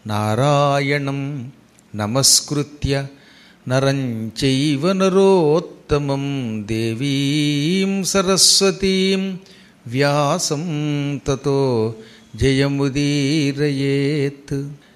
నారాయణం నమస్కృత్య నరం చైవ నరోత్తమం దేవీం సరస్వతీం వ్యాసం తతో జయముదీరయేత్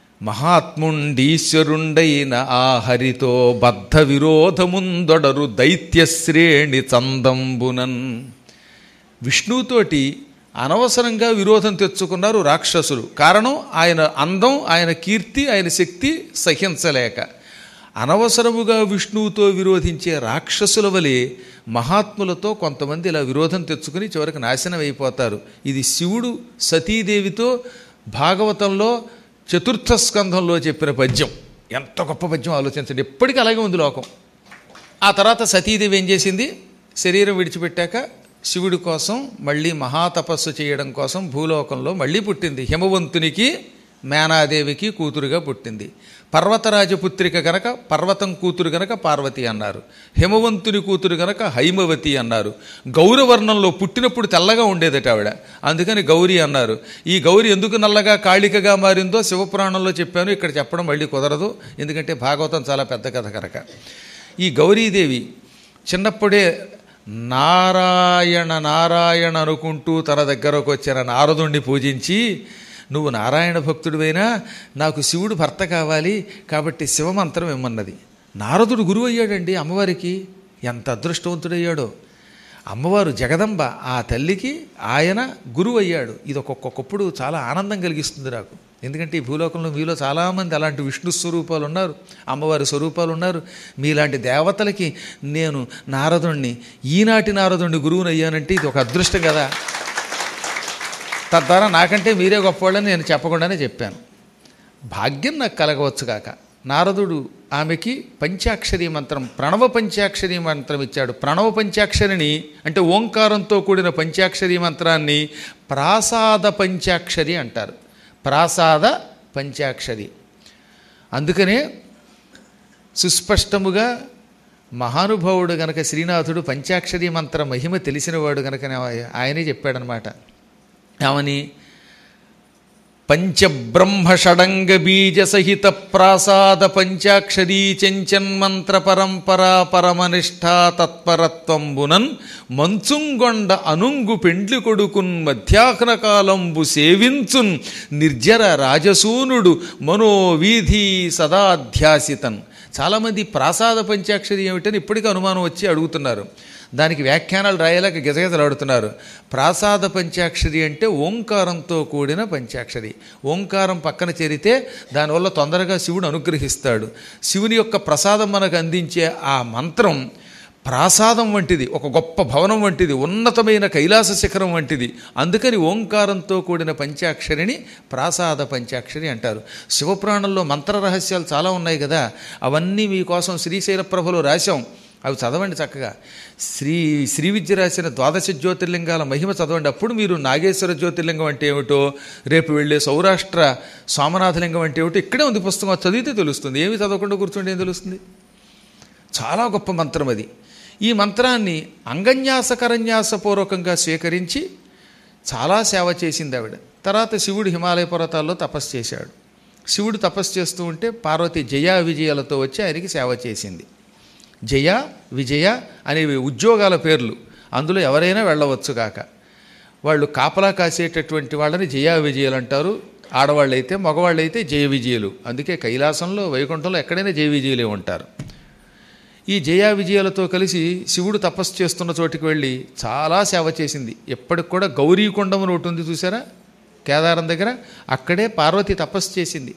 మహాత్ముండీశ్వరుండైన ఆ హరితో బద్ధ విరోధముందొడరు దైత్యశ్రేణి చందంబునన్ విష్ణువుతోటి అనవసరంగా విరోధం తెచ్చుకున్నారు రాక్షసులు కారణం ఆయన అందం ఆయన కీర్తి ఆయన శక్తి సహించలేక అనవసరముగా విష్ణువుతో విరోధించే రాక్షసుల వలె మహాత్ములతో కొంతమంది ఇలా విరోధం తెచ్చుకుని చివరికి నాశనం అయిపోతారు ఇది శివుడు సతీదేవితో భాగవతంలో చతుర్థ స్కంధంలో చెప్పిన పద్యం ఎంత గొప్ప పద్యం ఆలోచించండి ఎప్పటికీ అలాగే ఉంది లోకం ఆ తర్వాత సతీదేవి ఏం చేసింది శరీరం విడిచిపెట్టాక శివుడి కోసం మళ్ళీ మహాతపస్సు చేయడం కోసం భూలోకంలో మళ్ళీ పుట్టింది హిమవంతునికి మేనాదేవికి కూతురుగా పుట్టింది పర్వతరాజపుత్రిక గనక పర్వతం కూతురు గనక పార్వతి అన్నారు హిమవంతుని కూతురు గనక హైమవతి అన్నారు గౌరవర్ణంలో పుట్టినప్పుడు తెల్లగా ఉండేదట ఆవిడ అందుకని గౌరీ అన్నారు ఈ గౌరి ఎందుకు నల్లగా కాళికగా మారిందో శివపురాణంలో చెప్పాను ఇక్కడ చెప్పడం మళ్ళీ కుదరదు ఎందుకంటే భాగవతం చాలా పెద్ద కథ కనుక ఈ గౌరీదేవి చిన్నప్పుడే నారాయణ నారాయణ అనుకుంటూ తన దగ్గరకు వచ్చిన నారదుణ్ణి పూజించి నువ్వు నారాయణ భక్తుడివైనా నాకు శివుడు భర్త కావాలి కాబట్టి శివమంత్రం ఇమ్మన్నది నారదుడు గురువు అయ్యాడండి అమ్మవారికి ఎంత అదృష్టవంతుడయ్యాడో అమ్మవారు జగదంబ ఆ తల్లికి ఆయన గురువు అయ్యాడు ఇది ఒక్కొక్కప్పుడు చాలా ఆనందం కలిగిస్తుంది నాకు ఎందుకంటే ఈ భూలోకంలో మీలో చాలామంది అలాంటి విష్ణు స్వరూపాలు ఉన్నారు అమ్మవారి స్వరూపాలు ఉన్నారు మీలాంటి దేవతలకి నేను నారదుణ్ణి ఈనాటి నారదుణ్ణి గురువుని అయ్యానంటే ఇది ఒక అదృష్టం కదా తద్వారా నాకంటే మీరే గొప్పవాళ్ళని నేను చెప్పకుండానే చెప్పాను భాగ్యం నాకు కలగవచ్చు కాక నారదుడు ఆమెకి పంచాక్షరి మంత్రం ప్రణవ పంచాక్షరి మంత్రం ఇచ్చాడు ప్రణవ పంచాక్షరిని అంటే ఓంకారంతో కూడిన పంచాక్షరి మంత్రాన్ని ప్రాసాద పంచాక్షరి అంటారు ప్రాసాద పంచాక్షరి అందుకనే సుస్పష్టముగా మహానుభావుడు గనక శ్రీనాథుడు పంచాక్షరి మంత్ర మహిమ తెలిసినవాడు గనక ఆయనే చెప్పాడనమాట ఏమని పంచబ్రహ్మ షడంగ బీజ సహిత ప్రాసాద పంచాక్షరీ చెంచన్మంత్ర పరంపరా పరమనిష్టా తత్పరత్వంబునన్ మంచుంగొండ అనుంగు పెండ్లి కొడుకున్ మధ్యాహ్న కాలంబు సేవించున్ నిర్జర రాజసూనుడు మనోవీధి సదాధ్యాసితన్ చాలామంది ప్రాసాద పంచాక్షరి ఏమిటని ఇప్పటికీ అనుమానం వచ్చి అడుగుతున్నారు దానికి వ్యాఖ్యానాలు రాయలేక గిజగిజలాడుతున్నారు ప్రాసాద పంచాక్షరి అంటే ఓంకారంతో కూడిన పంచాక్షరి ఓంకారం పక్కన చేరితే దానివల్ల తొందరగా శివుడు అనుగ్రహిస్తాడు శివుని యొక్క ప్రసాదం మనకు అందించే ఆ మంత్రం ప్రాసాదం వంటిది ఒక గొప్ప భవనం వంటిది ఉన్నతమైన కైలాస శిఖరం వంటిది అందుకని ఓంకారంతో కూడిన పంచాక్షరిని ప్రాసాద పంచాక్షరి అంటారు శివపురాణంలో మంత్ర రహస్యాలు చాలా ఉన్నాయి కదా అవన్నీ మీకోసం శ్రీశైల ప్రభలో రాశాం అవి చదవండి చక్కగా శ్రీ శ్రీ విద్య రాసిన ద్వాదశ జ్యోతిర్లింగాల మహిమ చదవండి అప్పుడు మీరు నాగేశ్వర జ్యోతిర్లింగం అంటే ఏమిటో రేపు వెళ్ళే సౌరాష్ట్ర సోమనాథలింగం అంటే ఏమిటో ఇక్కడే ఉంది పుస్తకం చదివితే తెలుస్తుంది ఏమి చదవకుండా కూర్చుంటే ఏం తెలుస్తుంది చాలా గొప్ప మంత్రం అది ఈ మంత్రాన్ని అంగన్యాసకరన్యాసపూర్వకంగా స్వీకరించి చాలా సేవ చేసింది ఆవిడ తర్వాత శివుడు హిమాలయ పర్వతాల్లో తపస్సు చేశాడు శివుడు తపస్సు చేస్తూ ఉంటే పార్వతి జయ విజయాలతో వచ్చి ఆయనకి సేవ చేసింది జయ విజయ అనేవి ఉద్యోగాల పేర్లు అందులో ఎవరైనా వెళ్ళవచ్చు కాక వాళ్ళు కాపలా కాసేటటువంటి వాళ్ళని జయ విజయాలు అంటారు ఆడవాళ్ళైతే మగవాళ్ళైతే జయ విజయులు అందుకే కైలాసంలో వైకుంఠంలో ఎక్కడైనా జయ విజయులే ఉంటారు ఈ జయ విజయాలతో కలిసి శివుడు తపస్సు చేస్తున్న చోటికి వెళ్ళి చాలా సేవ చేసింది ఎప్పటికి కూడా గౌరీకొండం అని ఒకటి ఉంది చూసారా కేదారం దగ్గర అక్కడే పార్వతి తపస్సు చేసింది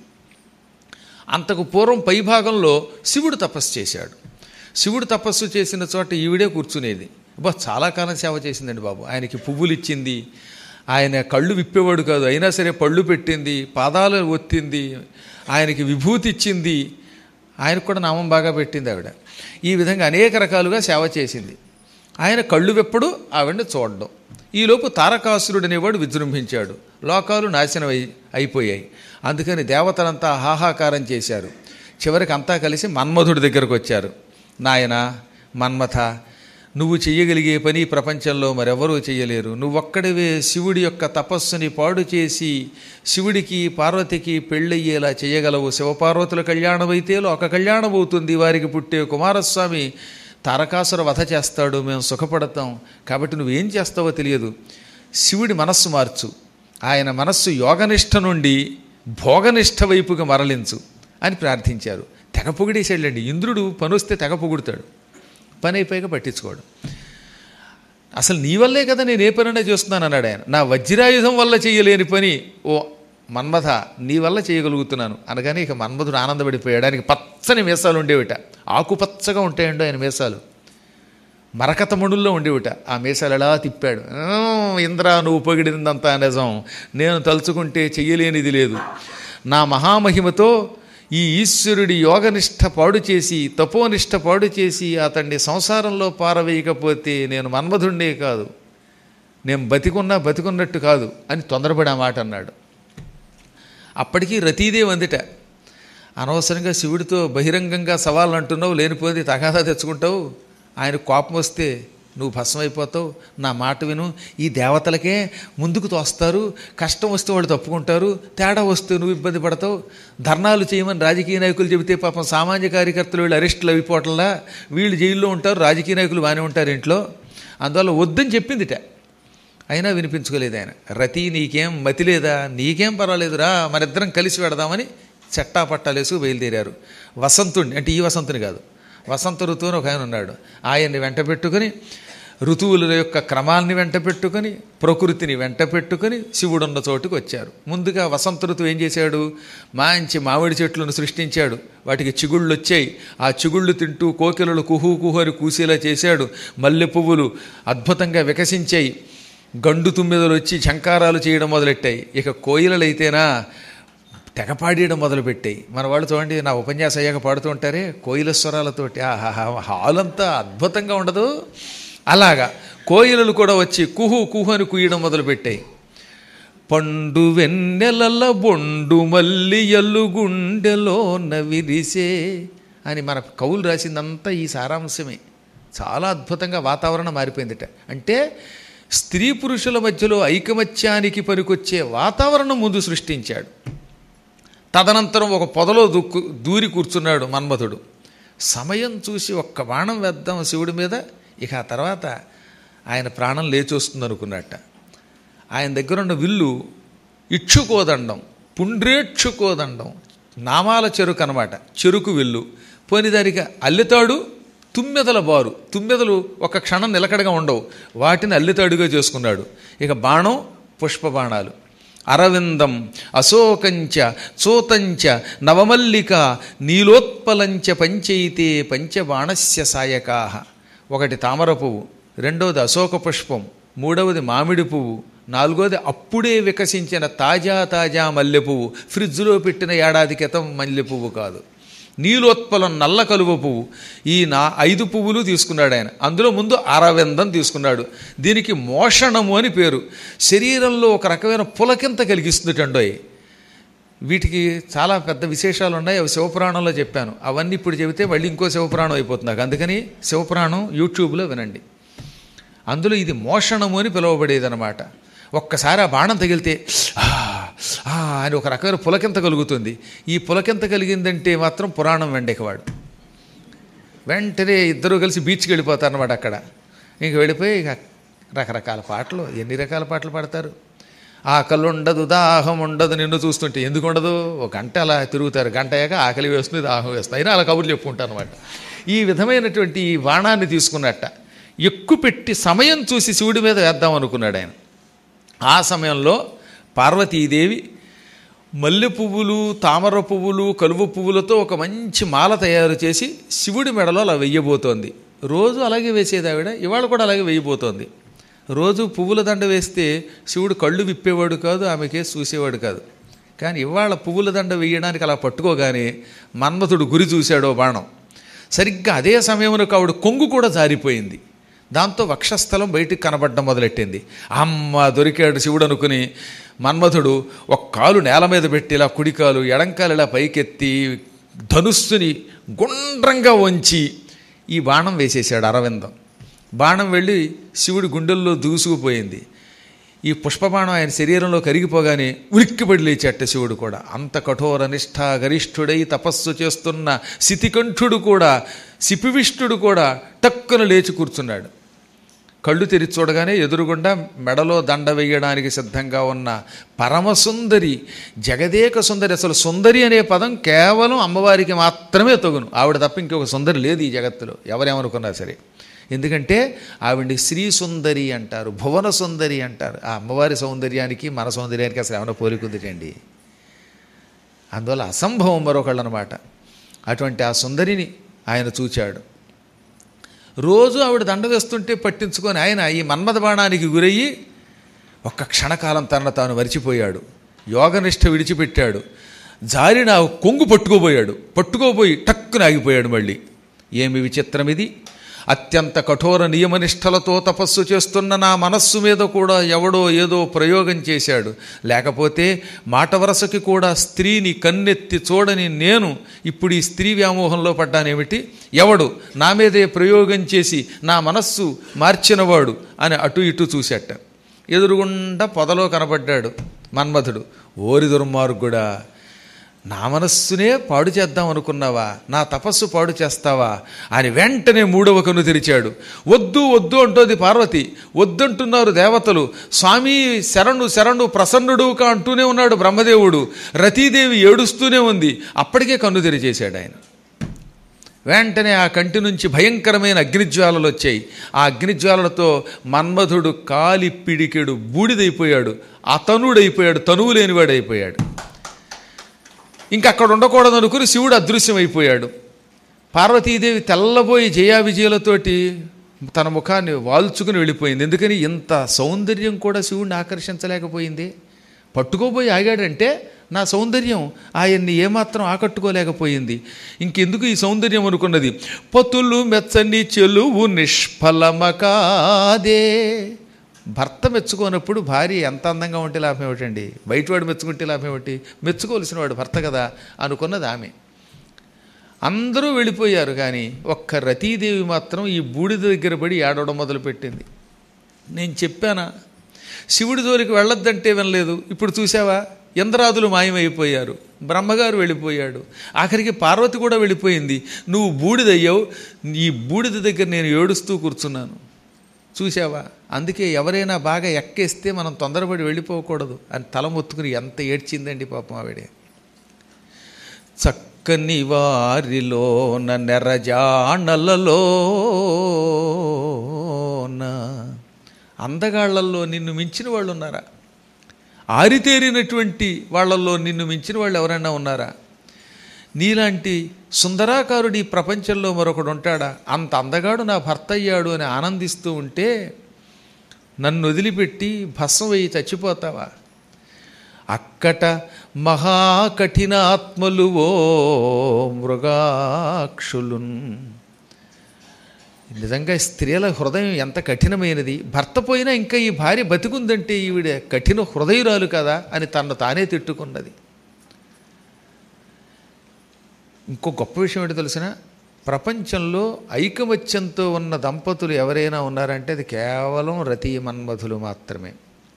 అంతకు పూర్వం పైభాగంలో శివుడు తపస్సు చేశాడు శివుడు తపస్సు చేసిన చోట ఈవిడే కూర్చునేది అబ్బా చాలా కాలం సేవ చేసిందండి బాబు ఆయనకి పువ్వులు ఇచ్చింది ఆయన కళ్ళు విప్పేవాడు కాదు అయినా సరే పళ్ళు పెట్టింది పాదాలు ఒత్తింది ఆయనకి విభూతి ఇచ్చింది ఆయనకు కూడా నామం బాగా పెట్టింది ఆవిడ ఈ విధంగా అనేక రకాలుగా సేవ చేసింది ఆయన కళ్ళు విప్పడు ఆవిడని చూడడం ఈలోపు తారకాసురుడు అనేవాడు విజృంభించాడు లోకాలు నాశనం అయి అయిపోయాయి అందుకని దేవతలంతా హాహాకారం చేశారు చివరికి అంతా కలిసి మన్మధుడి దగ్గరకు వచ్చారు నాయన మన్మథ నువ్వు చెయ్యగలిగే పని ఈ ప్రపంచంలో మరెవరూ చేయలేరు నువ్వొక్కడివే శివుడి యొక్క తపస్సుని పాడు చేసి శివుడికి పార్వతికి పెళ్ళయ్యేలా చేయగలవు శివపార్వతుల కళ్యాణం అయితే లోక కళ్యాణం అవుతుంది వారికి పుట్టే కుమారస్వామి తారకాసుర వధ చేస్తాడు మేము సుఖపడతాం కాబట్టి నువ్వేం చేస్తావో తెలియదు శివుడి మనస్సు మార్చు ఆయన మనస్సు యోగనిష్ట నుండి భోగనిష్ట వైపుగా మరలించు అని ప్రార్థించారు తెగ పొగిడేసాడులేండి ఇంద్రుడు పని వస్తే తెగ పొగుడుతాడు పని అయిపోయాక పట్టించుకోడు అసలు నీ వల్లే కదా నేను ఏ పనైనా చేస్తున్నాను అన్నాడు ఆయన నా వజ్రాయుధం వల్ల చేయలేని పని ఓ మన్మథ నీ వల్ల చేయగలుగుతున్నాను అనగానే ఇక మన్మధుడు ఆనందపడిపోయాడు ఆయనకి పచ్చని మీసాలు ఉండేవిట ఆకుపచ్చగా ఉంటాయండి ఆయన మీసాలు మరకత మణుల్లో ఉండేవిట ఆ మీసాలు ఎలా తిప్పాడు "ఆ, ఇంద్ర నువ్వు పొగిడినంత నిజం నేను తలుచుకుంటే చెయ్యలేనిది లేదు నా మహామహిమతో ఈ ఈశ్వరుడి యోగనిష్ట పాడు చేసి తపోనిష్ట పాడు చేసి అతన్ని సంసారంలో పారవేయకపోతే నేను మన్మధుండే కాదు నేను బతికున్నా బతికున్నట్టు కాదు అని తొందరపడి ఆ మాట అన్నాడు అప్పటికీ రతీదేవి అందిట అనవసరంగా శివుడితో బహిరంగంగా సవాళ్ళు అంటున్నావు లేనిపోతే తగాదా తెచ్చుకుంటావు ఆయన కోపం వస్తే నువ్వు భస్మైపోతావు నా మాట విను ఈ దేవతలకే ముందుకు తోస్తారు కష్టం వస్తే వాళ్ళు తప్పుకుంటారు తేడా వస్తే నువ్వు ఇబ్బంది పడతావు ధర్నాలు చేయమని రాజకీయ నాయకులు చెబితే పాపం సామాన్య కార్యకర్తలు వీళ్ళు అరెస్టులు అయిపోవట్లా వీళ్ళు జైల్లో ఉంటారు రాజకీయ నాయకులు బాగానే ఉంటారు ఇంట్లో అందువల్ల వద్దని చెప్పిందిట అయినా వినిపించుకోలేదు ఆయన రతి నీకేం మతి లేదా నీకేం పర్వాలేదురా మరిద్దరం కలిసి పెడదామని చెట్టా పట్టాలేసి బయలుదేరారు వసంతుడిని అంటే ఈ వసంతుని కాదు వసంత ఋతువుని ఒక ఆయన ఉన్నాడు ఆయన్ని వెంట పెట్టుకుని ఋతువుల యొక్క క్రమాల్ని వెంట పెట్టుకొని ప్రకృతిని వెంట పెట్టుకొని శివుడున్న చోటుకు వచ్చారు ముందుగా వసంత ఋతువు ఏం చేశాడు మంచి మామిడి చెట్లను సృష్టించాడు వాటికి చిగుళ్ళు వచ్చాయి ఆ చిగుళ్ళు తింటూ కోకిలలు కుహు కుహు అని కూసేలా చేశాడు మల్లె పువ్వులు అద్భుతంగా వికసించాయి గండు తుమ్మెదలు వచ్చి శంకారాలు చేయడం మొదలెట్టాయి ఇక కోయిలలైతేనా తెగ పాడేయడం మొదలుపెట్టాయి మన వాళ్ళు చూడండి నా ఉపన్యాసం అయ్యాక పాడుతూ ఉంటారే కోయిల స్వరాలతోటి ఆహాహా హాలంతా అద్భుతంగా ఉండదు అలాగా కోయిలలు కూడా వచ్చి కుహు కుహు అని కుయ్యడం మొదలుపెట్టాయి పండు వెన్నెలల బొండు మల్లి ఎల్లు గుండెలో నవిరిసే అని మన కవులు రాసిందంతా ఈ సారాంశమే చాలా అద్భుతంగా వాతావరణం మారిపోయిందిట అంటే స్త్రీ పురుషుల మధ్యలో ఐకమత్యానికి పనికొచ్చే వాతావరణం ముందు సృష్టించాడు తదనంతరం ఒక పొదలో దుక్కు దూరి కూర్చున్నాడు మన్మథుడు సమయం చూసి ఒక్క బాణం వేద్దాం శివుడి మీద ఇక ఆ తర్వాత ఆయన ప్రాణం లేచొస్తుంది అనుకున్నట్ట ఆయన దగ్గర ఉన్న విల్లు ఇచ్చుకోదండం పుండ్రేక్షుకోదండం నామాల చెరుకు అనమాట చెరుకు విల్లు పోని దానికి అల్లెతాడు తుమ్మెదల బారు తుమ్మెదలు ఒక క్షణం నిలకడగా ఉండవు వాటిని అల్లెతాడుగా చేసుకున్నాడు ఇక బాణం పుష్ప బాణాలు అరవిందం అశోకంచ చూతంచ నవమల్లిక నీలోత్పలంచ పంచైతే పంచబాణస్య సాయకాహ ఒకటి తామర పువ్వు రెండవది అశోక పుష్పం మూడవది మామిడి పువ్వు నాలుగోది అప్పుడే వికసించిన తాజా తాజా మల్లె పువ్వు ఫ్రిడ్జ్లో పెట్టిన ఏడాది క్రితం మల్లె పువ్వు కాదు నీలోత్పలం నల్ల కలువ పువ్వు ఈ నా ఐదు పువ్వులు తీసుకున్నాడు ఆయన అందులో ముందు అరవిందం తీసుకున్నాడు దీనికి మోషణము అని పేరు శరీరంలో ఒక రకమైన పులకింత కలిగిస్తుందటండోయ్ వీటికి చాలా పెద్ద విశేషాలు ఉన్నాయి అవి శివపురాణంలో చెప్పాను అవన్నీ ఇప్పుడు చెబితే మళ్ళీ ఇంకో శివపురాణం అయిపోతుంది నాకు అందుకని శివపురాణం యూట్యూబ్లో వినండి అందులో ఇది మోషణము అని పిలువబడేదన్నమాట ఒక్కసారి ఆ బాణం తగిలితే "ఆ, ఆ" అని ఒక రకమైన పులకింత కలుగుతుంది ఈ పులకింత కలిగిందంటే మాత్రం పురాణం వెండేకవాడు వెంటనే ఇద్దరు కలిసి బీచ్కి వెళ్ళిపోతారు అనమాట అక్కడ ఇంక వెళ్ళిపోయి ఇక రకరకాల పాటలు ఎన్ని రకాల పాటలు పాడతారు ఆకలి ఉండదు దాహం ఉండదు నిన్ను చూస్తుంటే ఎందుకు ఉండదు ఒక గంట అలా తిరుగుతారు గంట అయ్యాక ఆకలి వేస్తుంది దాహం వేస్తుంది అయినా అలా కబుర్లు చెప్పుకుంటారు అనమాట ఈ విధమైనటువంటి ఈ బాణాన్ని తీసుకున్నట్ట ఎక్కువ పెట్టి సమయం చూసి శివుడి మీద వేద్దాం అనుకున్నాడు ఆయన ఆ సమయంలో పార్వతీదేవి మల్లె పువ్వులు తామర పువ్వులు కలువ పువ్వులతో ఒక మంచి మాల తయారు చేసి శివుడి మెడలో అలా వెయ్యబోతోంది రోజు అలాగే వేసేది ఆవిడ ఇవాళ కూడా అలాగే వేయబోతోంది రోజు పువ్వుల దండ వేస్తే శివుడు కళ్ళు విప్పేవాడు కాదు ఆమెకే చూసేవాడు కాదు కానీ ఇవాళ పువ్వుల దండ వేయడానికి అలా పట్టుకోగానే మన్మథుడు గురి చూశాడో బాణం సరిగ్గా అదే సమయంలో ఆవిడ కొంగు కూడా జారిపోయింది దాంతో వక్షస్థలం బయటికి కనబడడం మొదలెట్టింది అమ్మ దొరికాడు శివుడు అనుకుని మన్మథుడు ఒక కాలు నేల మీద పెట్టి ఇలా కుడికాలు ఎడంకాలు ఇలా పైకెత్తి ధనుస్సుని గుండ్రంగా వంచి ఈ బాణం వేసేసాడు అరవిందం బాణం వెళ్ళి శివుడి గుండెల్లో దూసుకుపోయింది ఈ పుష్పబాణం ఆయన శరీరంలో కరిగిపోగానే ఉలిక్కిపడి లేచేట శివుడు కూడా అంత కఠోర నిష్ఠ గరిష్ఠుడై తపస్సు చేస్తున్న శితికంఠుడు కూడా శిపివిష్ఠుడు కూడా టక్కున లేచి కూర్చున్నాడు కళ్ళు తెరిచి చూడగానే ఎదురుగుండా మెడలో దండ వేయడానికి సిద్ధంగా ఉన్న పరమసుందరి జగదేక సుందరి అసలు సుందరి అనే పదం కేవలం అమ్మవారికి మాత్రమే తగును ఆవిడ తప్ప ఇంకొక సుందరి లేదు ఈ జగత్తులో ఎవరేమనుకున్నా సరే ఎందుకంటే ఆవిడ్ని శ్రీ సుందరి అంటారు భువన సుందరి అంటారు ఆ అమ్మవారి సౌందర్యానికి మన సౌందర్యానికి అసలు ఏమైనా పోలికుందిటండి అందువల్ల అసంభవం మరొకళ్ళు అనమాట అటువంటి ఆ సుందరిని ఆయన చూచాడు రోజు ఆవిడ దండ వేస్తుంటే పట్టించుకొని ఆయన ఈ మన్మథ బాణానికి గురయ్యి ఒక్క క్షణకాలం తనను తాను మరిచిపోయాడు యోగనిష్ట విడిచిపెట్టాడు జారిన కొంగు పట్టుకోబోయాడు పట్టుకోబోయి టక్కున ఆగిపోయాడు మళ్ళీ ఏమి విచిత్రం ఇది అత్యంత కఠోర నియమనిష్టలతో తపస్సు చేస్తున్న నా మనస్సు మీద కూడా ఎవడో ఏదో ప్రయోగం చేశాడు లేకపోతే మాట వరసకి కూడా స్త్రీని కన్నెత్తి చూడని నేను ఇప్పుడు ఈ స్త్రీ వ్యామోహంలో పడ్డానేమిటి ఎవడు నా మీదే ప్రయోగం చేసి నా మనస్సు మార్చినవాడు అని అటు ఇటు చూశాట ఎదురుగుండా పొదలో కనబడ్డాడు మన్మథుడు ఓరి దుర్మార్గుడా నా మనస్సునే పాడు చేద్దాం అనుకున్నావా నా తపస్సు పాడు చేస్తావా అని వెంటనే మూడవ కన్ను తెరిచాడు వద్దు వద్దు అంటోంది పార్వతి వద్దంటున్నారు దేవతలు స్వామి శరణు శరణు ప్రసన్నుడుగా అంటూనే ఉన్నాడు బ్రహ్మదేవుడు రతీదేవి ఏడుస్తూనే ఉంది అప్పటికే కన్ను తెరిచేశాడు ఆయన వెంటనే ఆ కంటి నుంచి భయంకరమైన అగ్నిజ్వాలలు వచ్చాయి ఆ అగ్నిజ్వాలలతో మన్మధుడు కాలి పిడికెడు బూడిదైపోయాడు అతనుడైపోయాడు తనువు లేనివాడైపోయాడు ఇంకా అక్కడ ఉండకూడదు అనుకుని శివుడు అదృశ్యమైపోయాడు పార్వతీదేవి తెల్లబోయి జయా విజయాలతోటి తన ముఖాన్ని వాల్చుకుని వెళ్ళిపోయింది ఎందుకని ఇంత సౌందర్యం కూడా శివుడిని ఆకర్షించలేకపోయింది పట్టుకోబోయి ఆగాడంటే నా సౌందర్యం ఆయన్ని ఏమాత్రం ఆకట్టుకోలేకపోయింది ఇంకెందుకు ఈ సౌందర్యం అనుకున్నది పతులు మెచ్చని చెలువు నిష్ఫలమకాదే భర్త మెచ్చుకోనప్పుడు భార్య ఎంత అందంగా ఉంటే లాభం ఏమిటండి బయటవాడు మెచ్చుకుంటే లాభం ఏమిటి మెచ్చుకోవలసిన వాడు భర్త కదా అనుకున్నది ఆమె అందరూ వెళ్ళిపోయారు కానీ ఒక్క రతీదేవి మాత్రం ఈ బూడిద దగ్గర పడి ఏడవడం మొదలుపెట్టింది నేను చెప్పానా శివుడి జోలికి వెళ్ళొద్దంటే వినలేదు ఇప్పుడు చూసావా ఇంద్రాదులు మాయమైపోయారు బ్రహ్మగారు వెళ్ళిపోయాడు ఆఖరికి పార్వతి కూడా వెళ్ళిపోయింది నువ్వు బూడిదయ్యావు ఈ బూడిద దగ్గర నేను ఏడుస్తూ కూర్చున్నాను చూసావా అందుకే ఎవరైనా బాగా ఎక్కేస్తే మనం తొందరపడి వెళ్ళిపోకూడదు అని తల మొత్తుకుని ఎంత ఏడ్చిందండి పాపం ఆవిడే చక్కని వారిలోన నెరజాణలలోన అందగాళ్లలో నిన్ను మించిన వాళ్ళు ఉన్నారా ఆరితేరినటువంటి వాళ్ళల్లో నిన్ను మించిన వాళ్ళు ఎవరైనా ఉన్నారా నీలాంటి సుందరాకారుడు ఈ ప్రపంచంలో మరొకడు ఉంటాడా అంత అందగాడు నా భర్త అయ్యాడు అని ఆనందిస్తూ ఉంటే నన్ను వదిలిపెట్టి భస్మం వేయి చచ్చిపోతావా అక్కట మహాకఠినాత్మలు ఓ మృగాక్షులున్ నిజంగా స్త్రీల హృదయం ఎంత కఠినమైనది భర్త పోయినా ఇంకా ఈ భార్య బతికుందంటే ఈవిడ కఠిన హృదయురాలు కదా అని తన్ను తానే తిట్టుకున్నది ఇంకో గొప్ప విషయం ఏంటో తెలిసిన ప్రపంచంలో ఐకమత్యంతో ఉన్న దంపతులు ఎవరైనా ఉన్నారంటే అది కేవలం రతీ మన్మధులు మాత్రమే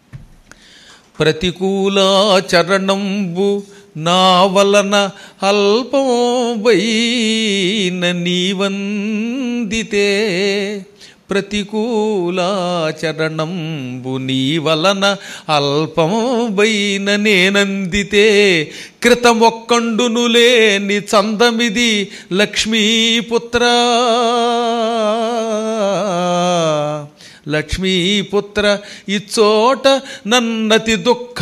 ప్రతికూలాచరణంబు నా వలన అల్పమైన నీవందితే ప్రతికూలాచరణంబు నీ వలన అల్పమైన నేనందితే కృతమొక్కండును లేని చందమిది లక్ష్మీపుత్ర లక్ష్మీపుత్ర ఇచ్చోట నన్నతి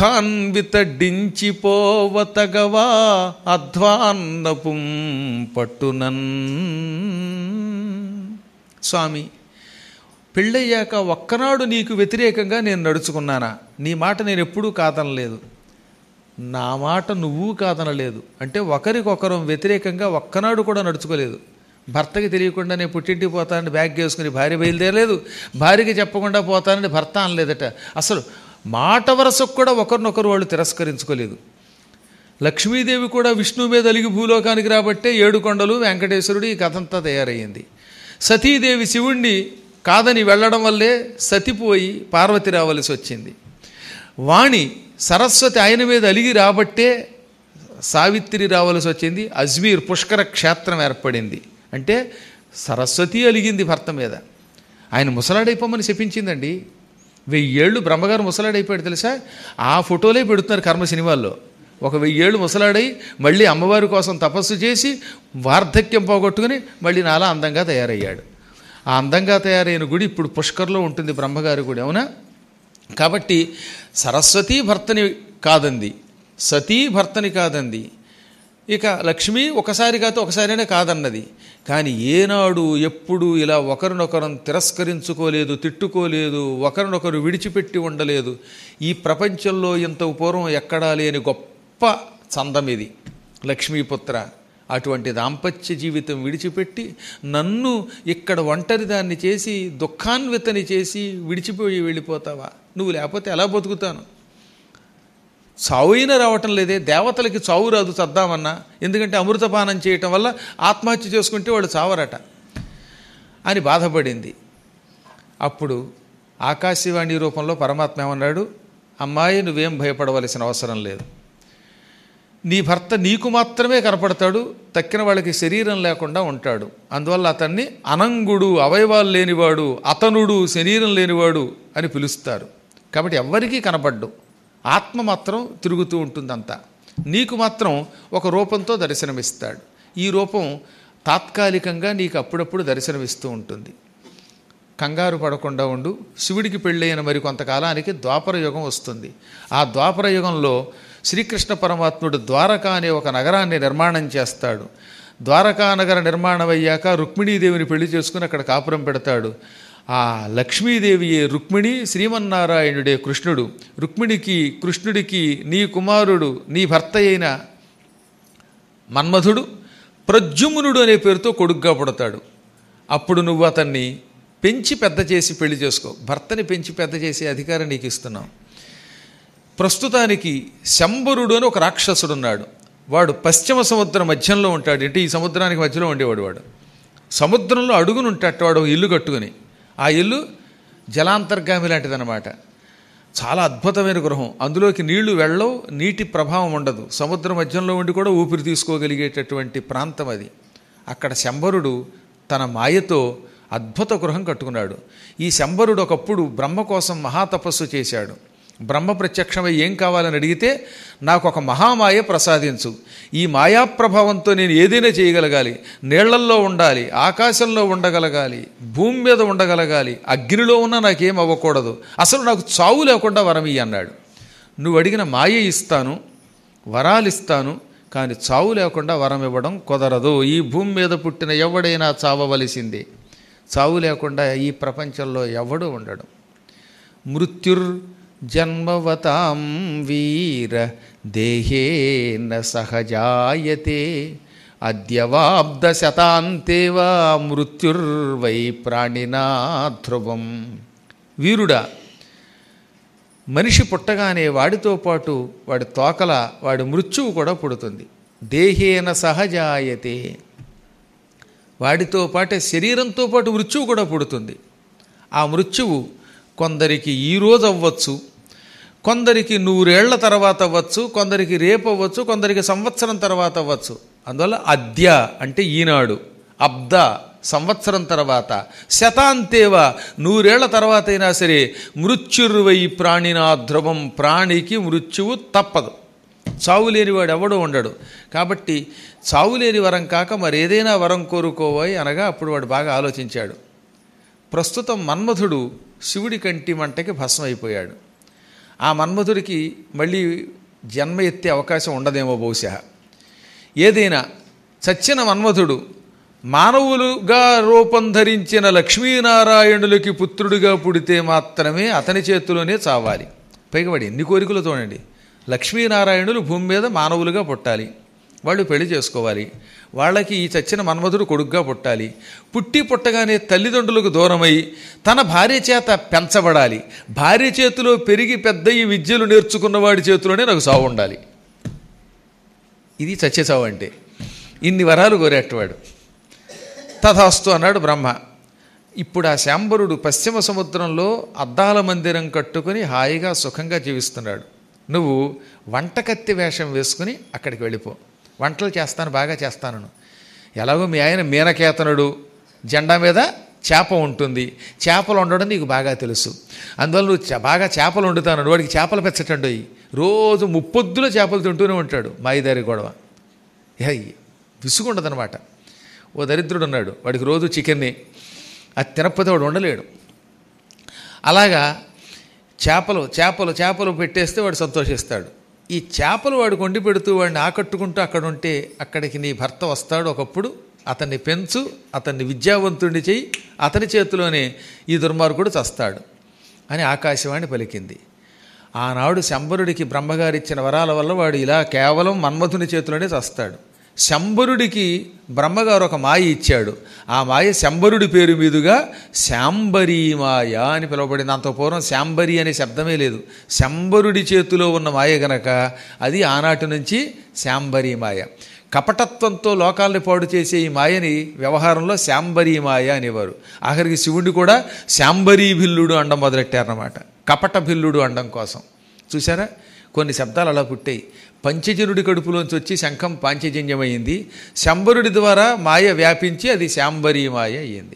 దుఃఖాన్వితడించిపోవతగవా అధ్వాన్నపుం పట్టునన్ స్వామి పెళ్ళయ్యాక ఒక్కనాడు నీకు వ్యతిరేకంగా నేను నడుచుకున్నానా నీ మాట నేను ఎప్పుడూ కాదనలేదు నా మాట నువ్వు కాదనలేదు అంటే ఒకరికొకరు వ్యతిరేకంగా ఒక్కనాడు కూడా నడుచుకోలేదు భర్తకి తెలియకుండానే పుట్టింటికి పోతానని బ్యాగ్ వేసుకుని భార్య బయలుదేరలేదు భార్యకి చెప్పకుండా పోతానని భర్త అనలేదట అసలు మాట వరసకు కూడా ఒకరినొకరు వాళ్ళు తిరస్కరించుకోలేదు లక్ష్మీదేవి కూడా విష్ణువు మీద అలిగి భూలోకానికి రాబట్టే ఏడు కొండలు వెంకటేశ్వరుడు ఈ కథంతా తయారయ్యింది సతీదేవి శివుణ్ణి కాదని వెళ్ళడం వల్లే సతిపోయి పార్వతి రావలసి వచ్చింది వాణి సరస్వతి ఆయన మీద అలిగి రాబట్టే సావిత్రి రావలసి వచ్చింది అజ్మీర్ పుష్కర క్షేత్రం ఏర్పడింది అంటే సరస్వతి అలిగింది భర్త మీద ఆయన ముసలాడైపోమని చెప్పించిందండి వెయ్యేళ్ళు బ్రహ్మగారు ముసలాడైపోయాడు తెలుసా ఆ ఫోటోలే పెడుతున్నారు కర్మ సినిమాల్లో ఒక వెయ్యేళ్ళు ముసలాడై మళ్ళీ అమ్మవారి కోసం తపస్సు చేసి వార్ధక్యం పోగొట్టుకుని మళ్ళీ నాలా అందంగా తయారయ్యాడు ఆ అందంగా తయారైన గుడి ఇప్పుడు పుష్కర్లో ఉంటుంది బ్రహ్మగారి గుడి అవునా కాబట్టి సరస్వతి భర్తని కాదంది సతీ భర్తని కాదంది ఇక లక్ష్మి ఒకసారి కాదు ఒకసారైనా కాదన్నది కానీ ఏనాడు ఎప్పుడు ఇలా ఒకరినొకరం తిరస్కరించుకోలేదు తిట్టుకోలేదు ఒకరినొకరు విడిచిపెట్టి ఉండలేదు ఈ ప్రపంచంలో ఇంత పూర్వం ఎక్కడా లేని గొప్ప చందం ఇది లక్ష్మీపుత్ర అటువంటి దాంపత్య జీవితం విడిచిపెట్టి నన్ను ఇక్కడ ఒంటరిదాన్ని చేసి దుఃఖాన్వితని చేసి విడిచిపోయి వెళ్ళిపోతావా నువ్వు లేకపోతే ఎలా బతుకుతాను చావు అయినా రావటం లేదే దేవతలకి చావు రాదు చద్దామన్నా ఎందుకంటే అమృతపానం చేయటం వల్ల ఆత్మహత్య చేసుకుంటే వాళ్ళు చావరట అని బాధపడింది అప్పుడు ఆకాశవాణి రూపంలో పరమాత్మ ఏమన్నాడు అమ్మాయి నువ్వేం భయపడవలసిన అవసరం లేదు నీ భర్త నీకు మాత్రమే కనపడతాడు తక్కిన వాళ్ళకి శరీరం లేకుండా ఉంటాడు అందువల్ల అతన్ని అనంగుడు అవయవాలు లేనివాడు అతనుడు శరీరం లేనివాడు అని పిలుస్తారు కాబట్టి ఎవ్వరికీ కనపడ్డు ఆత్మ మాత్రం తిరుగుతూ ఉంటుందంతా నీకు మాత్రం ఒక రూపంతో దర్శనమిస్తాడు ఈ రూపం తాత్కాలికంగా నీకు అప్పుడప్పుడు దర్శనమిస్తూ ఉంటుంది కంగారు పడకుండా ఉండు శివుడికి పెళ్ళైన మరి కొంతకాలానికి ద్వాపర యుగం వస్తుంది ఆ ద్వాపర యుగంలో శ్రీకృష్ణ పరమాత్ముడు ద్వారకా అనే ఒక నగరాన్ని నిర్మాణం చేస్తాడు ద్వారకా నగర నిర్మాణం అయ్యాక రుక్మిణీదేవిని పెళ్లి చేసుకుని అక్కడ కాపురం పెడతాడు ఆ లక్ష్మీదేవియే రుక్మిణి శ్రీమన్నారాయణుడే కృష్ణుడు రుక్మిణికి కృష్ణుడికి నీ కుమారుడు నీ భర్త అయిన మన్మధుడు ప్రద్యుమ్నుడు అనే పేరుతో కొడుగ్గా పుడతాడు అప్పుడు నువ్వు అతన్ని పెంచి పెద్ద చేసి పెళ్లి చేసుకో భర్తని పెంచి పెద్ద చేసే అధికారం నీకు ఇస్తున్నాం ప్రస్తుతానికి శంబరుడు అని ఒక రాక్షసుడు ఉన్నాడు వాడు పశ్చిమ సముద్రం మధ్యంలో ఉంటాడు అంటే ఈ సముద్రానికి మధ్యలో ఉండేవాడు వాడు సముద్రంలో అడుగునుంటాడు వాడు ఒక ఇల్లు కట్టుకుని ఆ ఇల్లు జలాంతర్గామి లాంటిదన్నమాట చాలా అద్భుతమైన గృహం అందులోకి నీళ్లు వెళ్ళవు నీటి ప్రభావం ఉండదు సముద్ర మధ్యంలో ఉండి కూడా ఊపిరి తీసుకోగలిగేటటువంటి ప్రాంతం అది అక్కడ శంబరుడు తన మాయతో అద్భుత గృహం కట్టుకున్నాడు ఈ శంబరుడు ఒకప్పుడు బ్రహ్మ కోసం మహాతపస్సు చేశాడు బ్రహ్మ ప్రత్యక్షమై ఏం కావాలని అడిగితే నాకు ఒక మహామాయ ప్రసాదించు ఈ మాయా ప్రభావంతో నేను ఏదైనా చేయగలగాలి నీళ్లల్లో ఉండాలి ఆకాశంలో ఉండగలగాలి భూమి మీద ఉండగలగాలి అగ్నిలో ఉన్నా నాకేం అవ్వకూడదు అసలు నాకు చావు లేకుండా వరమి అన్నాడు నువ్వు అడిగిన మాయ ఇస్తాను వరాలు ఇస్తాను కానీ చావు లేకుండా వరం ఇవ్వడం కుదరదు ఈ భూమి మీద పుట్టిన ఎవడైనా చావవలసిందే చావు లేకుండా ఈ ప్రపంచంలో ఎవడూ ఉండడు మృత్యుర్ జన్మవతాం వీర దేహేన సహజాయతే అద్యవాబ్ద శతాంతేవా మృత్యుర్వై ప్రాణినా ధ్రువం వీరుడా మనిషి పుట్టగానే వాడితో పాటు వాడి తోకల వాడి మృత్యువు కూడా పుడుతుంది దేహేన సహజాయతే వాడితో పాటే శరీరంతో పాటు మృత్యువు కూడా పుడుతుంది ఆ మృత్యువు కొందరికి ఈరోజు అవ్వచ్చు కొందరికి నూరేళ్ల తర్వాత అవ్వచ్చు కొందరికి రేపు అవ్వచ్చు కొందరికి సంవత్సరం తర్వాత అవ్వచ్చు అందువల్ల అద్య అంటే ఈనాడు అబ్ద సంవత్సరం తర్వాత శతాంతేవ నూరేళ్ల తర్వాత అయినా సరే మృత్యుర్వై ప్రాణినా ధ్రువం ప్రాణికి మృత్యువు తప్పదు చావు లేనివాడు ఎవడో ఉండడు కాబట్టి చావు లేని వరం కాక మరి ఏదైనా వరం కోరుకోవాలి అనగా అప్పుడు వాడు బాగా ఆలోచించాడు ప్రస్తుతం మన్మధుడు శివుడి కంటి మంటకి భస్మం అయిపోయాడు ఆ మన్మధుడికి మళ్ళీ జన్మ ఎత్తే అవకాశం ఉండదేమో బహుశా ఏదైనా చచ్చిన మన్మధుడు మానవులుగా రూపం ధరించిన లక్ష్మీనారాయణులకి పుత్రుడిగా పుడితే మాత్రమే అతని చేతిలోనే చావాలి పైగా వాడు ఎన్ని కోరికలు చూడండి లక్ష్మీనారాయణులు భూమి మీద మానవులుగా పుట్టాలి వాళ్ళు పెళ్లి చేసుకోవాలి వాళ్ళకి ఈ చచ్చిన మన్మధుడు కొడుగ్గా పుట్టాలి పుట్టి పుట్టగానే తల్లిదండ్రులకు దూరమై తన భార్య చేత పెంచబడాలి భార్య చేతిలో పెరిగి పెద్ద ఈ విద్యలు నేర్చుకున్న వాడి చేతిలోనే నాకు సావు ఉండాలి ఇది చచ్చే చావు అంటే ఇన్ని వరాలు కోరేటవాడు తథాస్తు అన్నాడు బ్రహ్మ ఇప్పుడు ఆ శాంబరుడు పశ్చిమ సముద్రంలో అద్దాల మందిరం కట్టుకుని హాయిగా సుఖంగా జీవిస్తున్నాడు నువ్వు వంటకత్తి వేషం వేసుకుని అక్కడికి వెళ్ళిపో వంటలు చేస్తాను బాగా చేస్తాను ఎలాగో మీ ఆయన మీనకేతనుడు జెండా మీద చేప ఉంటుంది చేపలు వండడం నీకు బాగా తెలుసు అందువల్ల నువ్వు చ- బాగా చేపలు వండుతాను వాడికి చేపలు పెచ్చటండి రోజు ముప్పొద్దులో చేపలు తింటూనే ఉంటాడు మాయిదారి గొడవ ఏ విసుగుండదనమాట ఓ దరిద్రుడు ఉన్నాడు వాడికి రోజు చికెన్ని అది తినకపోతే వాడు ఉండలేడు అలాగా చేపలు చేపలు చేపలు పెట్టేస్తే వాడు సంతోషిస్తాడు ఈ చేపలు వాడు కొండి పెడుతూ వాడిని ఆకట్టుకుంటూ అక్కడ ఉంటే అక్కడికి నీ భర్త వస్తాడు ఒకప్పుడు అతన్ని పెంచు అతన్ని విద్యావంతుడిని చెయ్యి అతని చేతిలోనే ఈ దుర్మార్గుడు చస్తాడు అని ఆకాశవాణి పలికింది ఆనాడు శంబరుడికి బ్రహ్మగారిచ్చిన వరాల వల్ల వాడు ఇలా కేవలం మన్మధుని చేతిలోనే చస్తాడు శంబరుడికి బ్రహ్మగారు ఒక మాయ ఇచ్చాడు ఆ మాయ శంబరుడి పేరు మీదుగా శాంబరీ మాయ అని పిలువబడింది అంత పూర్వం శాంబరి అనే శబ్దమే లేదు శంబరుడి చేతిలో ఉన్న మాయ గనక అది ఆనాటి నుంచి శాంబరీ మాయ కపటత్వంతో లోకాల్ని పాడు చేసే ఈ మాయని వ్యవహారంలో శాంబరీ మాయ అనేవారు ఆఖరికి శివుడిని కూడా శాంబరీ భిల్లుడు అండం మొదలెట్టారన్నమాట కపట భిల్లుడు అండం కోసం చూసారా కొన్ని శబ్దాలు అలా పుట్టాయి పంచజనుడి కడుపులోంచి వచ్చి శంఖం పాంచజన్యమైంది శంబరుడి ద్వారా మాయ వ్యాపించి అది శాంబరీ మాయ అయ్యింది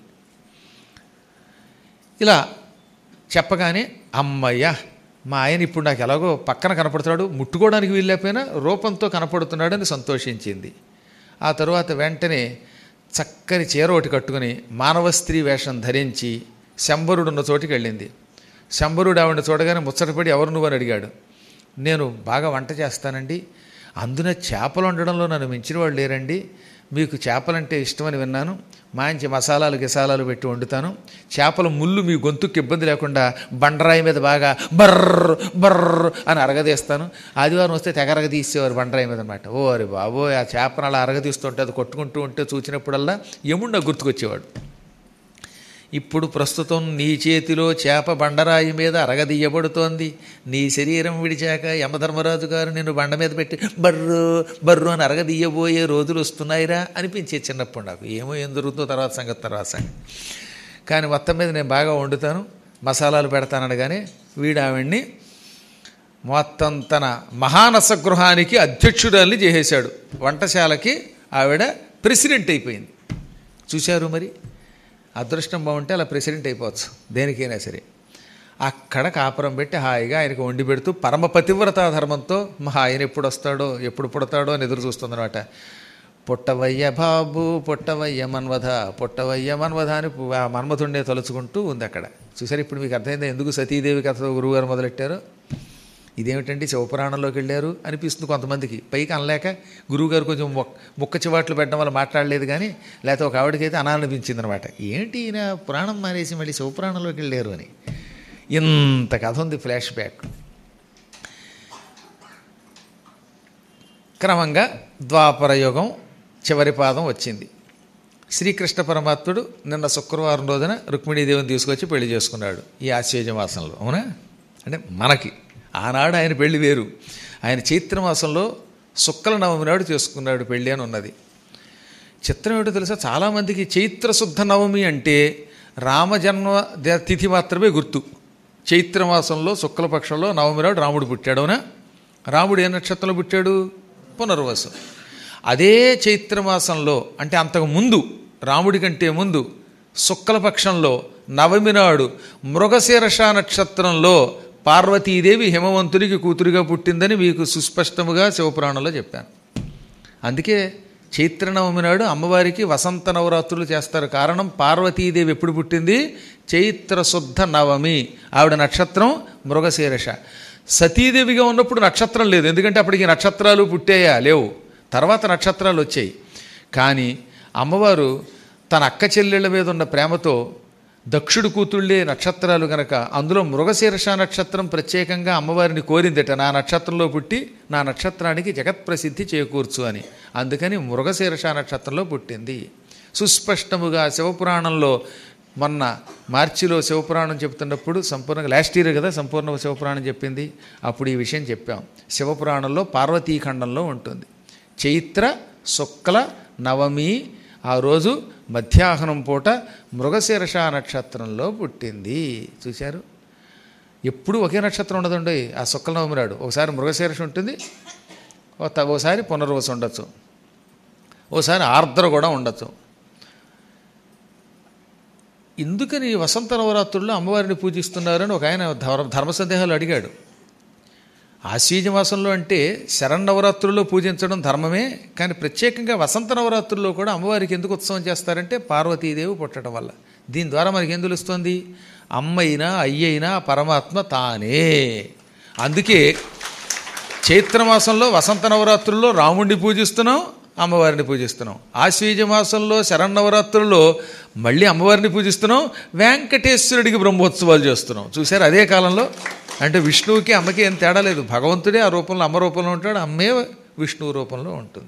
ఇలా చెప్పగానే అమ్మయ్య మా ఆయన ఇప్పుడు నాకు ఎలాగో పక్కన కనపడుతున్నాడు ముట్టుకోవడానికి వీల్లేకపోయినా రూపంతో కనపడుతున్నాడని సంతోషించింది ఆ తరువాత వెంటనే చక్కని చీర ఒకటి కట్టుకుని మానవ స్త్రీ వేషం ధరించి శంబరుడున్న చోటికి వెళ్ళింది శంబరుడు ఆవిడ చూడగానే ముచ్చటపడి ఎవరు నువ్వు అని అడిగాడు నేను బాగా వంట చేస్తానండి అందున చేపలు వండడంలో నన్ను మించిన వాళ్ళు లేరండి మీకు చేపలంటే ఇష్టమని విన్నాను మంచి మసాలాలు గిసాలాలు పెట్టి వండుతాను చేపల ముళ్ళు మీ గొంతుకు ఇబ్బంది లేకుండా బండరాయి మీద బాగా బర్ర బర్ర అని అరగదీస్తాను ఆదివారం వస్తే తెగ అరగదీసేవారు బండరాయి మీద అనమాట ఓ అరే బాబోయ్ ఆ చేపను అలా అరగదీస్తుంటే అది కొట్టుకుంటూ ఉంటే చూసినప్పుడల్లా యముడు నాకు గుర్తుకొచ్చేవాడు ఇప్పుడు ప్రస్తుతం నీ చేతిలో చేప బండరాయి మీద అరగదీయబడుతోంది నీ శరీరం విడిచాక యమధర్మరాజు గారు నిన్ను బండ మీద పెట్టి బర్రు బర్రు అని అరగదీయబోయే రోజులు వస్తున్నాయిరా అనిపించే చిన్నప్పుడు నాకు ఏమో ఏం జరుగుతుందో తర్వాత సంగతి తర్వాత సంగతి కానీ మొత్తం మీద నేను బాగా వండుతాను మసాలాలు పెడతాననగానే వీడు ఆవిడ్ని మొత్తం తన మహానస గృహానికి అధ్యక్షురాల్ని చేసేశాడు వంటశాలకి ఆవిడ ప్రెసిడెంట్ అయిపోయింది చూశారు మరి అదృష్టం బాగుంటే అలా ప్రెసిడెంట్ అయిపోవచ్చు దేనికైనా సరే అక్కడ కాపురం పెట్టి హాయిగా ఆయనకు వండి పెడుతూ పరమ పతివ్రతా ధర్మంతో మా ఆయన ఎప్పుడు వస్తాడో ఎప్పుడు పుడతాడో అని ఎదురు చూస్తుందన్నమాట పుట్టవయ్య బాబు పుట్టవయ్య మన్వధ పుట్టవయ్య మన్వధ అని పు- ఆ మన్మథుండే తలుచుకుంటూ ఉంది అక్కడ చూసారు ఇప్పుడు మీకు అర్థమైందా ఎందుకు సతీదేవి కథ గురువుగారు మొదలెట్టారో ఇదేమిటండి శివపురాణంలోకి వెళ్ళారు అనిపిస్తుంది కొంతమందికి పైకి అనలేక గురువుగారు కొంచెం మొక్- ముక్క చివాట్లు పెట్టడం వల్ల మాట్లాడలేదు కానీ లేకపోతే ఒక ఆవిడకైతే అనాలనిపించింది అనమాట ఏంటి ఈయన పురాణం మానేసి మళ్ళీ శివపురాణంలోకి వెళ్ళారు అని ఇంత కథ ఉంది ఫ్లాష్ బ్యాక్ క్రమంగా ద్వాపర యుగం చివరి పాదం వచ్చింది శ్రీకృష్ణ పరమాత్ముడు నిన్న శుక్రవారం రోజున రుక్మిణీదేవిని తీసుకొచ్చి పెళ్లి చేసుకున్నాడు ఈ ఆశ్చర్య మాసంలో అవునా అంటే మనకి ఆనాడు ఆయన పెళ్లి వేరు ఆయన చైత్రమాసంలో శుక్ల నవమి నాడు చేసుకున్నాడు పెళ్ళి అని ఉన్నది చిత్రం ఏమిటో తెలుసా చాలామందికి చైత్ర శుద్ధ నవమి అంటే రామజన్మ ద- తిథి మాత్రమే గుర్తు చైత్రమాసంలో శుక్లపక్షంలో నవమి నాడు రాముడు పుట్టాడు అవునా రాముడు ఏ నక్షత్రంలో పుట్టాడు పునర్వసు అదే చైత్రమాసంలో అంటే అంతకు ముందు రాముడి కంటే ముందు శుక్లపక్షంలో నవమి నాడు మృగశీర్ష నక్షత్రంలో పార్వతీదేవి హిమవంతుడికి కూతురిగా పుట్టిందని మీకు సుస్పష్టముగా శివపురాణంలో చెప్పాను అందుకే చైత్రనవమి నాడు అమ్మవారికి వసంత నవరాత్రులు చేస్తారు కారణం పార్వతీదేవి ఎప్పుడు పుట్టింది చైత్ర శుద్ధ నవమి ఆవిడ నక్షత్రం మృగశీరష సతీదేవిగా ఉన్నప్పుడు నక్షత్రం లేదు ఎందుకంటే అప్పటికి నక్షత్రాలు పుట్టాయా లేవు తర్వాత నక్షత్రాలు వచ్చాయి కానీ అమ్మవారు తన అక్క చెల్లెళ్ళ మీద ఉన్న ప్రేమతో దక్షుడు కూతుళ్ళే నక్షత్రాలు గనక అందులో మృగశీర్ష నక్షత్రం ప్రత్యేకంగా అమ్మవారిని కోరిందట నా నక్షత్రంలో పుట్టి నా నక్షత్రానికి జగత్ప్రసిద్ధి చేకూర్చు అని అందుకని మృగశీర్ష నక్షత్రంలో పుట్టింది సుస్పష్టముగా శివపురాణంలో మొన్న మార్చిలో శివపురాణం చెప్తున్నప్పుడు సంపూర్ణంగా లాస్ట్ ఇయర్ కదా సంపూర్ణ శివపురాణం చెప్పింది అప్పుడు ఈ విషయం చెప్పాం శివపురాణంలో పార్వతీఖండంలో ఉంటుంది చైత్ర శుక్ల నవమి ఆ రోజు మధ్యాహ్నం పూట మృగశీర్ష నక్షత్రంలో పుట్టింది చూశారు ఎప్పుడు ఒకే నక్షత్రం ఉండదండి ఆ శుక్ల నవమి నాడు ఒకసారి మృగశీర్ష ఉంటుంది ఓ త- ఓసారి పునర్వసు ఉండొచ్చు ఓసారి ఆర్ద్ర కూడా ఉండొచ్చు ఎందుకని ఈ వసంత నవరాత్రుల్లో అమ్మవారిని పూజిస్తున్నారని ఒక ఆయన ధర్మ ధర్మ సందేహాలు అడిగాడు ఆశ్వీజ మాసంలో అంటే శరన్నవరాత్రుల్లో పూజించడం ధర్మమే కానీ ప్రత్యేకంగా వసంత నవరాత్రుల్లో కూడా అమ్మవారికి ఎందుకు ఉత్సవం చేస్తారంటే పార్వతీదేవి పుట్టడం వల్ల దీని ద్వారా మనకి ఏం తెలుస్తుంది అమ్మైనా అయ్యైనా పరమాత్మ తానే అందుకే చైత్రమాసంలో వసంత నవరాత్రుల్లో రాముడిని పూజిస్తున్నాం అమ్మవారిని పూజిస్తున్నాం ఆశ్వీజ మాసంలో శరన్నవరాత్రుల్లో మళ్ళీ అమ్మవారిని పూజిస్తున్నాం వెంకటేశ్వరుడికి బ్రహ్మోత్సవాలు చేస్తున్నాం చూసారు అదే కాలంలో అంటే విష్ణువుకి అమ్మకి ఏం తేడా లేదు భగవంతుడే ఆ రూపంలో అమ్మ రూపంలో ఉంటాడు అమ్మే విష్ణువు రూపంలో ఉంటుంది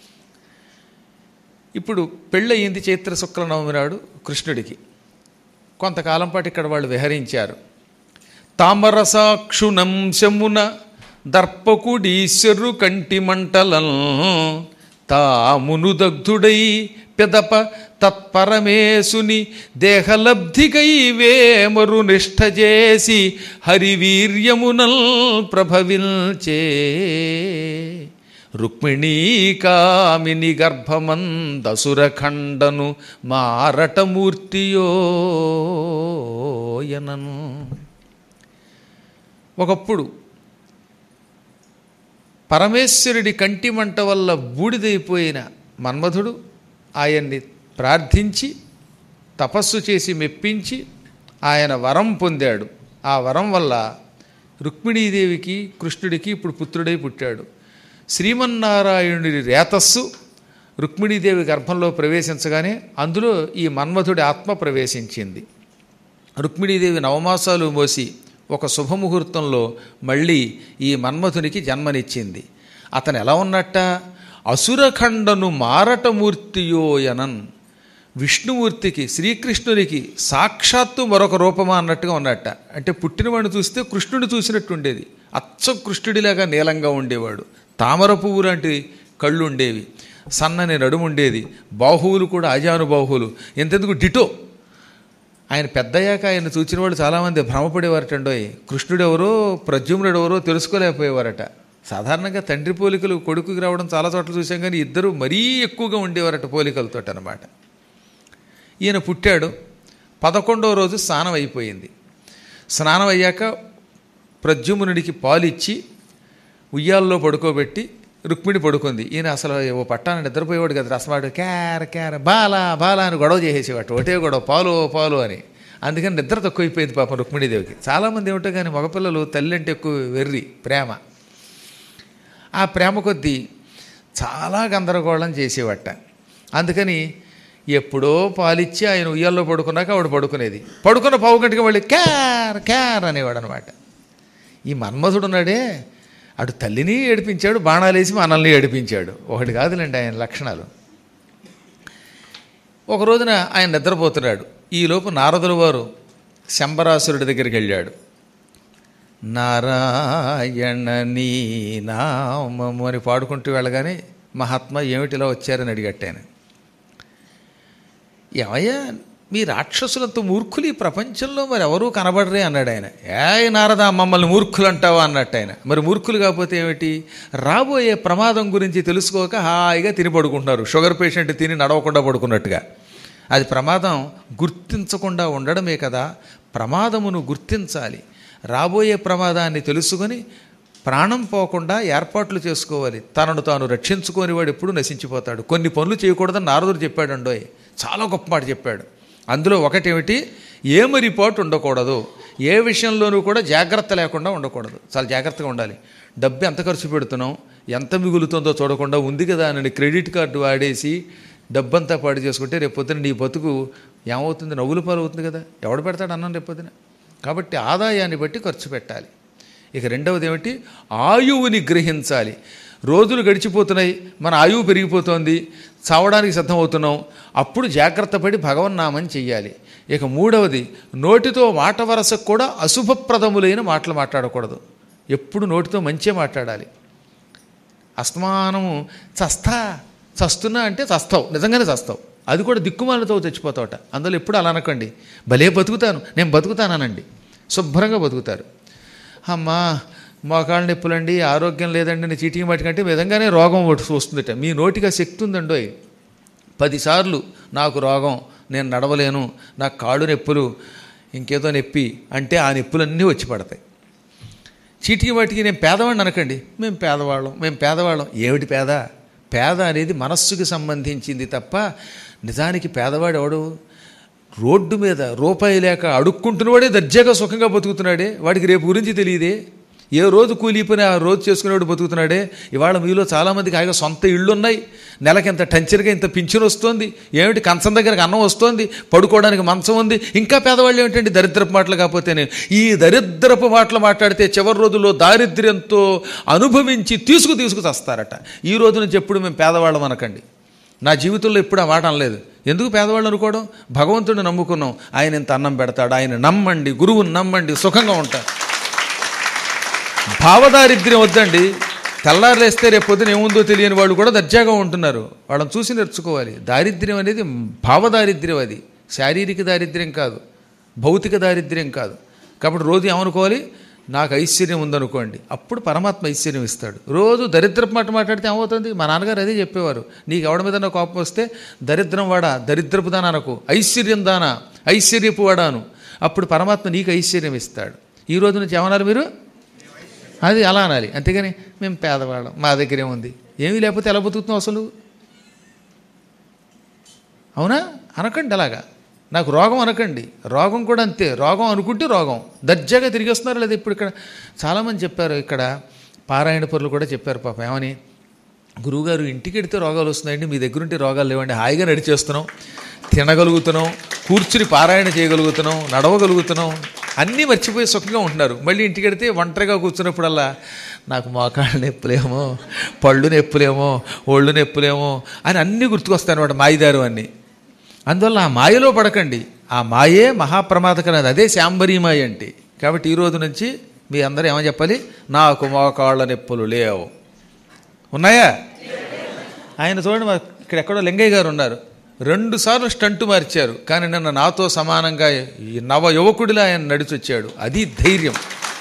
ఇప్పుడు పెళ్ళయింది చైత్ర శుక్ల నవమి నాడు కృష్ణుడికి కొంతకాలం పాటు ఇక్కడ వాళ్ళు విహరించారు తామరసాక్షునంశమున దర్పకుడీశ్వరు కంటి మంటలం తామును దగ్ధుడై పెదప తత్పరమేశుని దేహలబ్ధికై వేమరు నిష్ఠ చేసి హరివీర్యమునల్ ప్రభవిల్చే రుక్మిణీ కామిని గర్భమందసురఖండను మారటమూర్తియోయనను ఒకప్పుడు పరమేశ్వరుడి కంటి మంట వల్ల బూడిదైపోయిన మన్మధుడు ఆయన్ని ప్రార్థించి తపస్సు చేసి మెప్పించి ఆయన వరం పొందాడు ఆ వరం వల్ల రుక్మిణీదేవికి కృష్ణుడికి ఇప్పుడు పుత్రుడై పుట్టాడు శ్రీమన్నారాయణుడి రేతస్సు రుక్మిణీదేవి గర్భంలో ప్రవేశించగానే అందులో ఈ మన్మధుడి ఆత్మ ప్రవేశించింది రుక్మిణీదేవి నవమాసాలు మోసి ఒక శుభముహూర్తంలో మళ్ళీ ఈ మన్మథునికి జన్మనిచ్చింది అతను ఎలా ఉన్నట్ట అసురఖండను మారటమూర్తియోయనన్ విష్ణుమూర్తికి శ్రీకృష్ణునికి సాక్షాత్తు మరొక రూపమా అన్నట్టుగా ఉన్నట్ట అంటే పుట్టినవాడిని చూస్తే కృష్ణుడిని చూసినట్టు ఉండేది అచ్చం కృష్ణుడిలాగా నీలంగా ఉండేవాడు తామర పువ్వు లాంటి కళ్ళు ఉండేవి సన్నని నడుము ఉండేది బాహువులు కూడా అజానుబాహువులు ఎంతెందుకు డిటో ఆయన పెద్దయ్యాక ఆయన చూచిన వాళ్ళు చాలామంది భ్రమపడేవారటండోయ్ కృష్ణుడు ఎవరో ప్రద్యుమ్నుడు ఎవరో తెలుసుకోలేకపోయేవారట సాధారణంగా తండ్రి పోలికలు కొడుకుకి రావడం చాలా చోట్ల చూసాం కానీ ఇద్దరు మరీ ఎక్కువగా ఉండేవారట పోలికలతో అనమాట ఈయన పుట్టాడు పదకొండవ రోజు స్నానం అయిపోయింది స్నానం అయ్యాక ప్రద్యుమ్నుడికి పాలిచ్చి ఉయ్యాల్లో పడుకోబెట్టి రుక్మిణి పడుకుంది ఈయన అసలు ఓ పట్టాన నిద్రపోయేవాడు కదా రసవాడు క్యార క్యార బాలా బాలా అని గొడవ చేసేసేవాడు ఒకటే గొడవ పాలు పాలు అని అందుకని నిద్ర తక్కువైపోయింది పాపం రుక్మిణీదేవికి చాలామంది ఏమిటో కానీ మగపిల్లలు తల్లి అంటే ఎక్కువ వెర్రి ప్రేమ ఆ ప్రేమ కొద్దీ చాలా గందరగోళం చేసేవట అందుకని ఎప్పుడో పాలిచ్చి ఆయన ఉయ్యాల్లో పడుకున్నాక ఆవిడ పడుకునేది పడుకున్న పావు గంటకి మళ్ళీ క్యార్ క్యార్ అనేవాడు అనమాట ఈ మన్మధుడు ఉన్నాడే అటు తల్లిని ఏడిపించాడు బాణాలేసి మనల్ని ఏడిపించాడు ఒకటి కాదులేండి ఆయన లక్షణాలు ఒక రోజున ఆయన నిద్రపోతున్నాడు ఈలోపు నారదుల వారు శంబరాసురుడి దగ్గరికి వెళ్ళాడు నారాయణ నీ నామము అని పాడుకుంటూ వెళ్ళగానే మహాత్మా ఏమిటిలా వచ్చారని అడిగట్టు ఆయన ఏమయ్యా మీ రాక్షసులంత మూర్ఖులు ఈ ప్రపంచంలో మరి ఎవరూ కనబడరే అన్నాడు ఆయన ఏ నారదా మమ్మల్ని మూర్ఖులు అంటావా అన్నట్టు ఆయన మరి మూర్ఖులు కాకపోతే ఏమిటి రాబోయే ప్రమాదం గురించి తెలుసుకోక హాయిగా తిని పడుకుంటున్నారు షుగర్ పేషెంట్ తిని నడవకుండా పడుకున్నట్టుగా అది ప్రమాదం గుర్తించకుండా ఉండడమే కదా ప్రమాదమును గుర్తించాలి రాబోయే ప్రమాదాన్ని తెలుసుకొని ప్రాణం పోకుండా ఏర్పాట్లు చేసుకోవాలి తనను తాను రక్షించుకొని వాడు ఎప్పుడు నశించిపోతాడు కొన్ని పనులు చేయకూడదని నారదుడు చెప్పాడండోయ్ చాలా గొప్ప మాట చెప్పాడు అందులో ఒకటేమిటి ఏ మరిపాటు ఉండకూడదు ఏ విషయంలోనూ కూడా జాగ్రత్త లేకుండా ఉండకూడదు చాలా జాగ్రత్తగా ఉండాలి డబ్బు ఎంత ఖర్చు పెడుతున్నాం ఎంత మిగులుతుందో చూడకుండా ఉంది కదా అని క్రెడిట్ కార్డు వాడేసి డబ్బంతా పాడు చేసుకుంటే రేపు పొద్దున నీ బతుకు ఏమవుతుంది నవ్వుల పాలు అవుతుంది కదా ఎవడు పెడతాడు అన్నం రేపు పొద్దున కాబట్టి ఆదాయాన్ని బట్టి ఖర్చు పెట్టాలి ఇక రెండవది ఏమిటి ఆయువుని గ్రహించాలి రోజులు గడిచిపోతున్నాయి మన ఆయువు పెరిగిపోతోంది చావడానికి సిద్ధమవుతున్నాం అప్పుడు జాగ్రత్త పడి భగవన్నామం చెయ్యాలి ఇక మూడవది నోటితో మాట వరసకు కూడా అశుభప్రదములైన మాటలు మాట్లాడకూడదు ఎప్పుడు నోటితో మంచే మాట్లాడాలి అస్తమానము చస్తా చస్తున్నా అంటే చస్తావు నిజంగానే చస్తావు అది కూడా దిక్కుమాలతో చచ్చిపోతావట అందులో ఎప్పుడు అలా అనకండి భలే బతుకుతాను నేను బతుకుతానండి శుభ్రంగా బతుకుతారు అమ్మా మోకాళ్ళ నొప్పులండి ఆరోగ్యం లేదండి నేను చీటికి మట్టుకంటే విధంగానే రోగం ఒకటి వస్తుందట మీ నోటికి ఆ శక్తి ఉందండోయ్ పదిసార్లు నాకు రోగం నేను నడవలేను నాకు కాళ్ళు నొప్పులు ఇంకేదో నొప్పి అంటే ఆ నొప్పులన్నీ వచ్చి పడతాయి చీటికి వాటికి నేను పేదవాడిని అనకండి మేము పేదవాళ్ళం మేము పేదవాళ్ళం ఏమిటి పేద పేద అనేది మనస్సుకి సంబంధించింది తప్ప నిజానికి పేదవాడు ఎవడు రోడ్డు మీద రూపాయి లేక అడుక్కుంటున్నవాడే దర్జాగా సుఖంగా బతుకుతున్నాడే వాడికి రేపు గురించి తెలియదే ఏ రోజు కూలీ పని ఆ రోజు చేసుకునేవాడు బతుకుతున్నాడే ఇవాళ మీలో చాలామందికి హాయిగా సొంత ఇళ్ళు ఉన్నాయి నెలకి ఇంత టంచర్గా ఇంత పింఛన్ వస్తుంది ఏమిటి కంచం దగ్గరకు అన్నం వస్తుంది పడుకోవడానికి మంచం ఉంది ఇంకా పేదవాళ్ళు ఏమిటండి దరిద్రపు మాటలు కాకపోతేనే ఈ దరిద్రపు మాటలు మాట్లాడితే చివరి రోజుల్లో దారిద్ర్యంతో అనుభవించి తీసుకు తీసుకు చస్తారట ఈ రోజు నుంచి ఎప్పుడు మేము పేదవాళ్ళం అనకండి నా జీవితంలో ఎప్పుడు ఆ మాట అనలేదు ఎందుకు పేదవాళ్ళు అనుకోవడం భగవంతుడిని నమ్ముకున్నాం ఆయన ఇంత అన్నం పెడతాడు ఆయన నమ్మండి గురువుని నమ్మండి సుఖంగా ఉంటారు భావదారిద్ర్యం వద్దండి తెల్లారులేస్తే రేపు పొద్దున ఏముందో తెలియని వాళ్ళు కూడా దర్జాగా ఉంటున్నారు వాళ్ళని చూసి నేర్చుకోవాలి దారిద్ర్యం అనేది భావదారిద్ర్యం అది శారీరక దారిద్ర్యం కాదు భౌతిక దారిద్ర్యం కాదు కాబట్టి రోజు ఏమనుకోవాలి నాకు ఐశ్వర్యం ఉందనుకోండి అప్పుడు పరమాత్మ ఐశ్వర్యం ఇస్తాడు రోజు దరిద్రపు మాట మాట్లాడితే ఏమవుతుంది మా నాన్నగారు అదే చెప్పేవారు నీకు ఎవడి మీద నా కోపం వస్తే దరిద్రం వాడా దరిద్రపు దానా అనకు ఐశ్వర్యం దానా ఐశ్వర్యపు వాడాను అప్పుడు పరమాత్మ నీకు ఐశ్వర్యం ఇస్తాడు ఈ రోజు నుంచి ఏమన్నారు మీరు అది అలా అనాలి అంతేగాని మేము పేదవాళ్ళం మా దగ్గర ఏముంది ఏమీ లేకపోతే ఎలా బతుకుతున్నావు అసలు అవునా అనకండి అలాగా నాకు రోగం అనకండి రోగం కూడా అంతే రోగం అనుకుంటే రోగం దర్జాగా తిరిగేస్తున్నారు లేదా ఇప్పుడు ఇక్కడ చాలామంది చెప్పారు ఇక్కడ పారాయణ పరులు కూడా చెప్పారు పాపం ఏమని గురువుగారు ఇంటికి వెడితే రోగాలు వస్తున్నాయండి మీ దగ్గర ఉంటే రోగాలు లేవండి హాయిగా నడిచేస్తున్నాం తినగలుగుతున్నాం కూర్చుని పారాయణ చేయగలుగుతున్నాం నడవగలుగుతున్నాం అన్నీ మర్చిపోయి సుఖంగా ఉంటున్నారు మళ్ళీ ఇంటికి వెడితే ఒంటరిగా కూర్చున్నప్పుడల్లా నాకు మోకాళ్ళ నొప్పులేమో పళ్ళు నొప్పులేమో ఒళ్ళు నొప్పులేమో అని అన్నీ గుర్తుకొస్తాయి అనమాట మాయిదారు అన్నీ అందువల్ల ఆ మాయలో పడకండి ఆ మాయే మహాప్రమాదకరది అదే శాంబరీ మాయ అంటే కాబట్టి ఈ రోజు నుంచి మీ అందరూ ఏమని చెప్పాలి నాకు మోకాళ్ళ నొప్పులు లేవు ఉన్నాయా ఆయన చూడండి మా- ఇక్కడ ఎక్కడో లింగయ్య గారు ఉన్నారు రెండు సార్లు స్టంటు మార్చారు కానీ నిన్న నాతో సమానంగా ఈ నవ యువకుడిలా ఆయన నడిచి వచ్చాడు అది ధైర్యం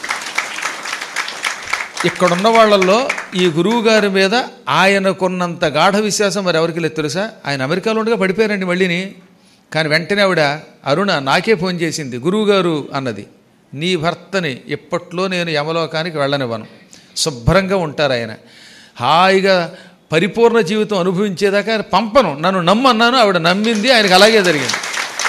ఇక్కడున్న వాళ్ళల్లో ఈ గురువు గారి మీద ఆయనకున్నంత గాఢ విశ్వాసం మరి ఎవరికి లేదు తెలుసా ఆయన అమెరికాలో ఉండగా పడిపోయారండి మళ్ళీని కానీ వెంటనే ఆవిడ అరుణ నాకే ఫోన్ చేసింది గురువుగారు అన్నది నీ భర్తని ఇప్పట్లో నేను యమలోకానికి వెళ్ళనివ్వను శుభ్రంగా ఉంటారు ఆయన హాయిగా పరిపూర్ణ జీవితం అనుభవించేదాకా ఆయన పంపను నన్ను నమ్మన్నాను ఆవిడ నమ్మింది ఆయనకు అలాగే జరిగింది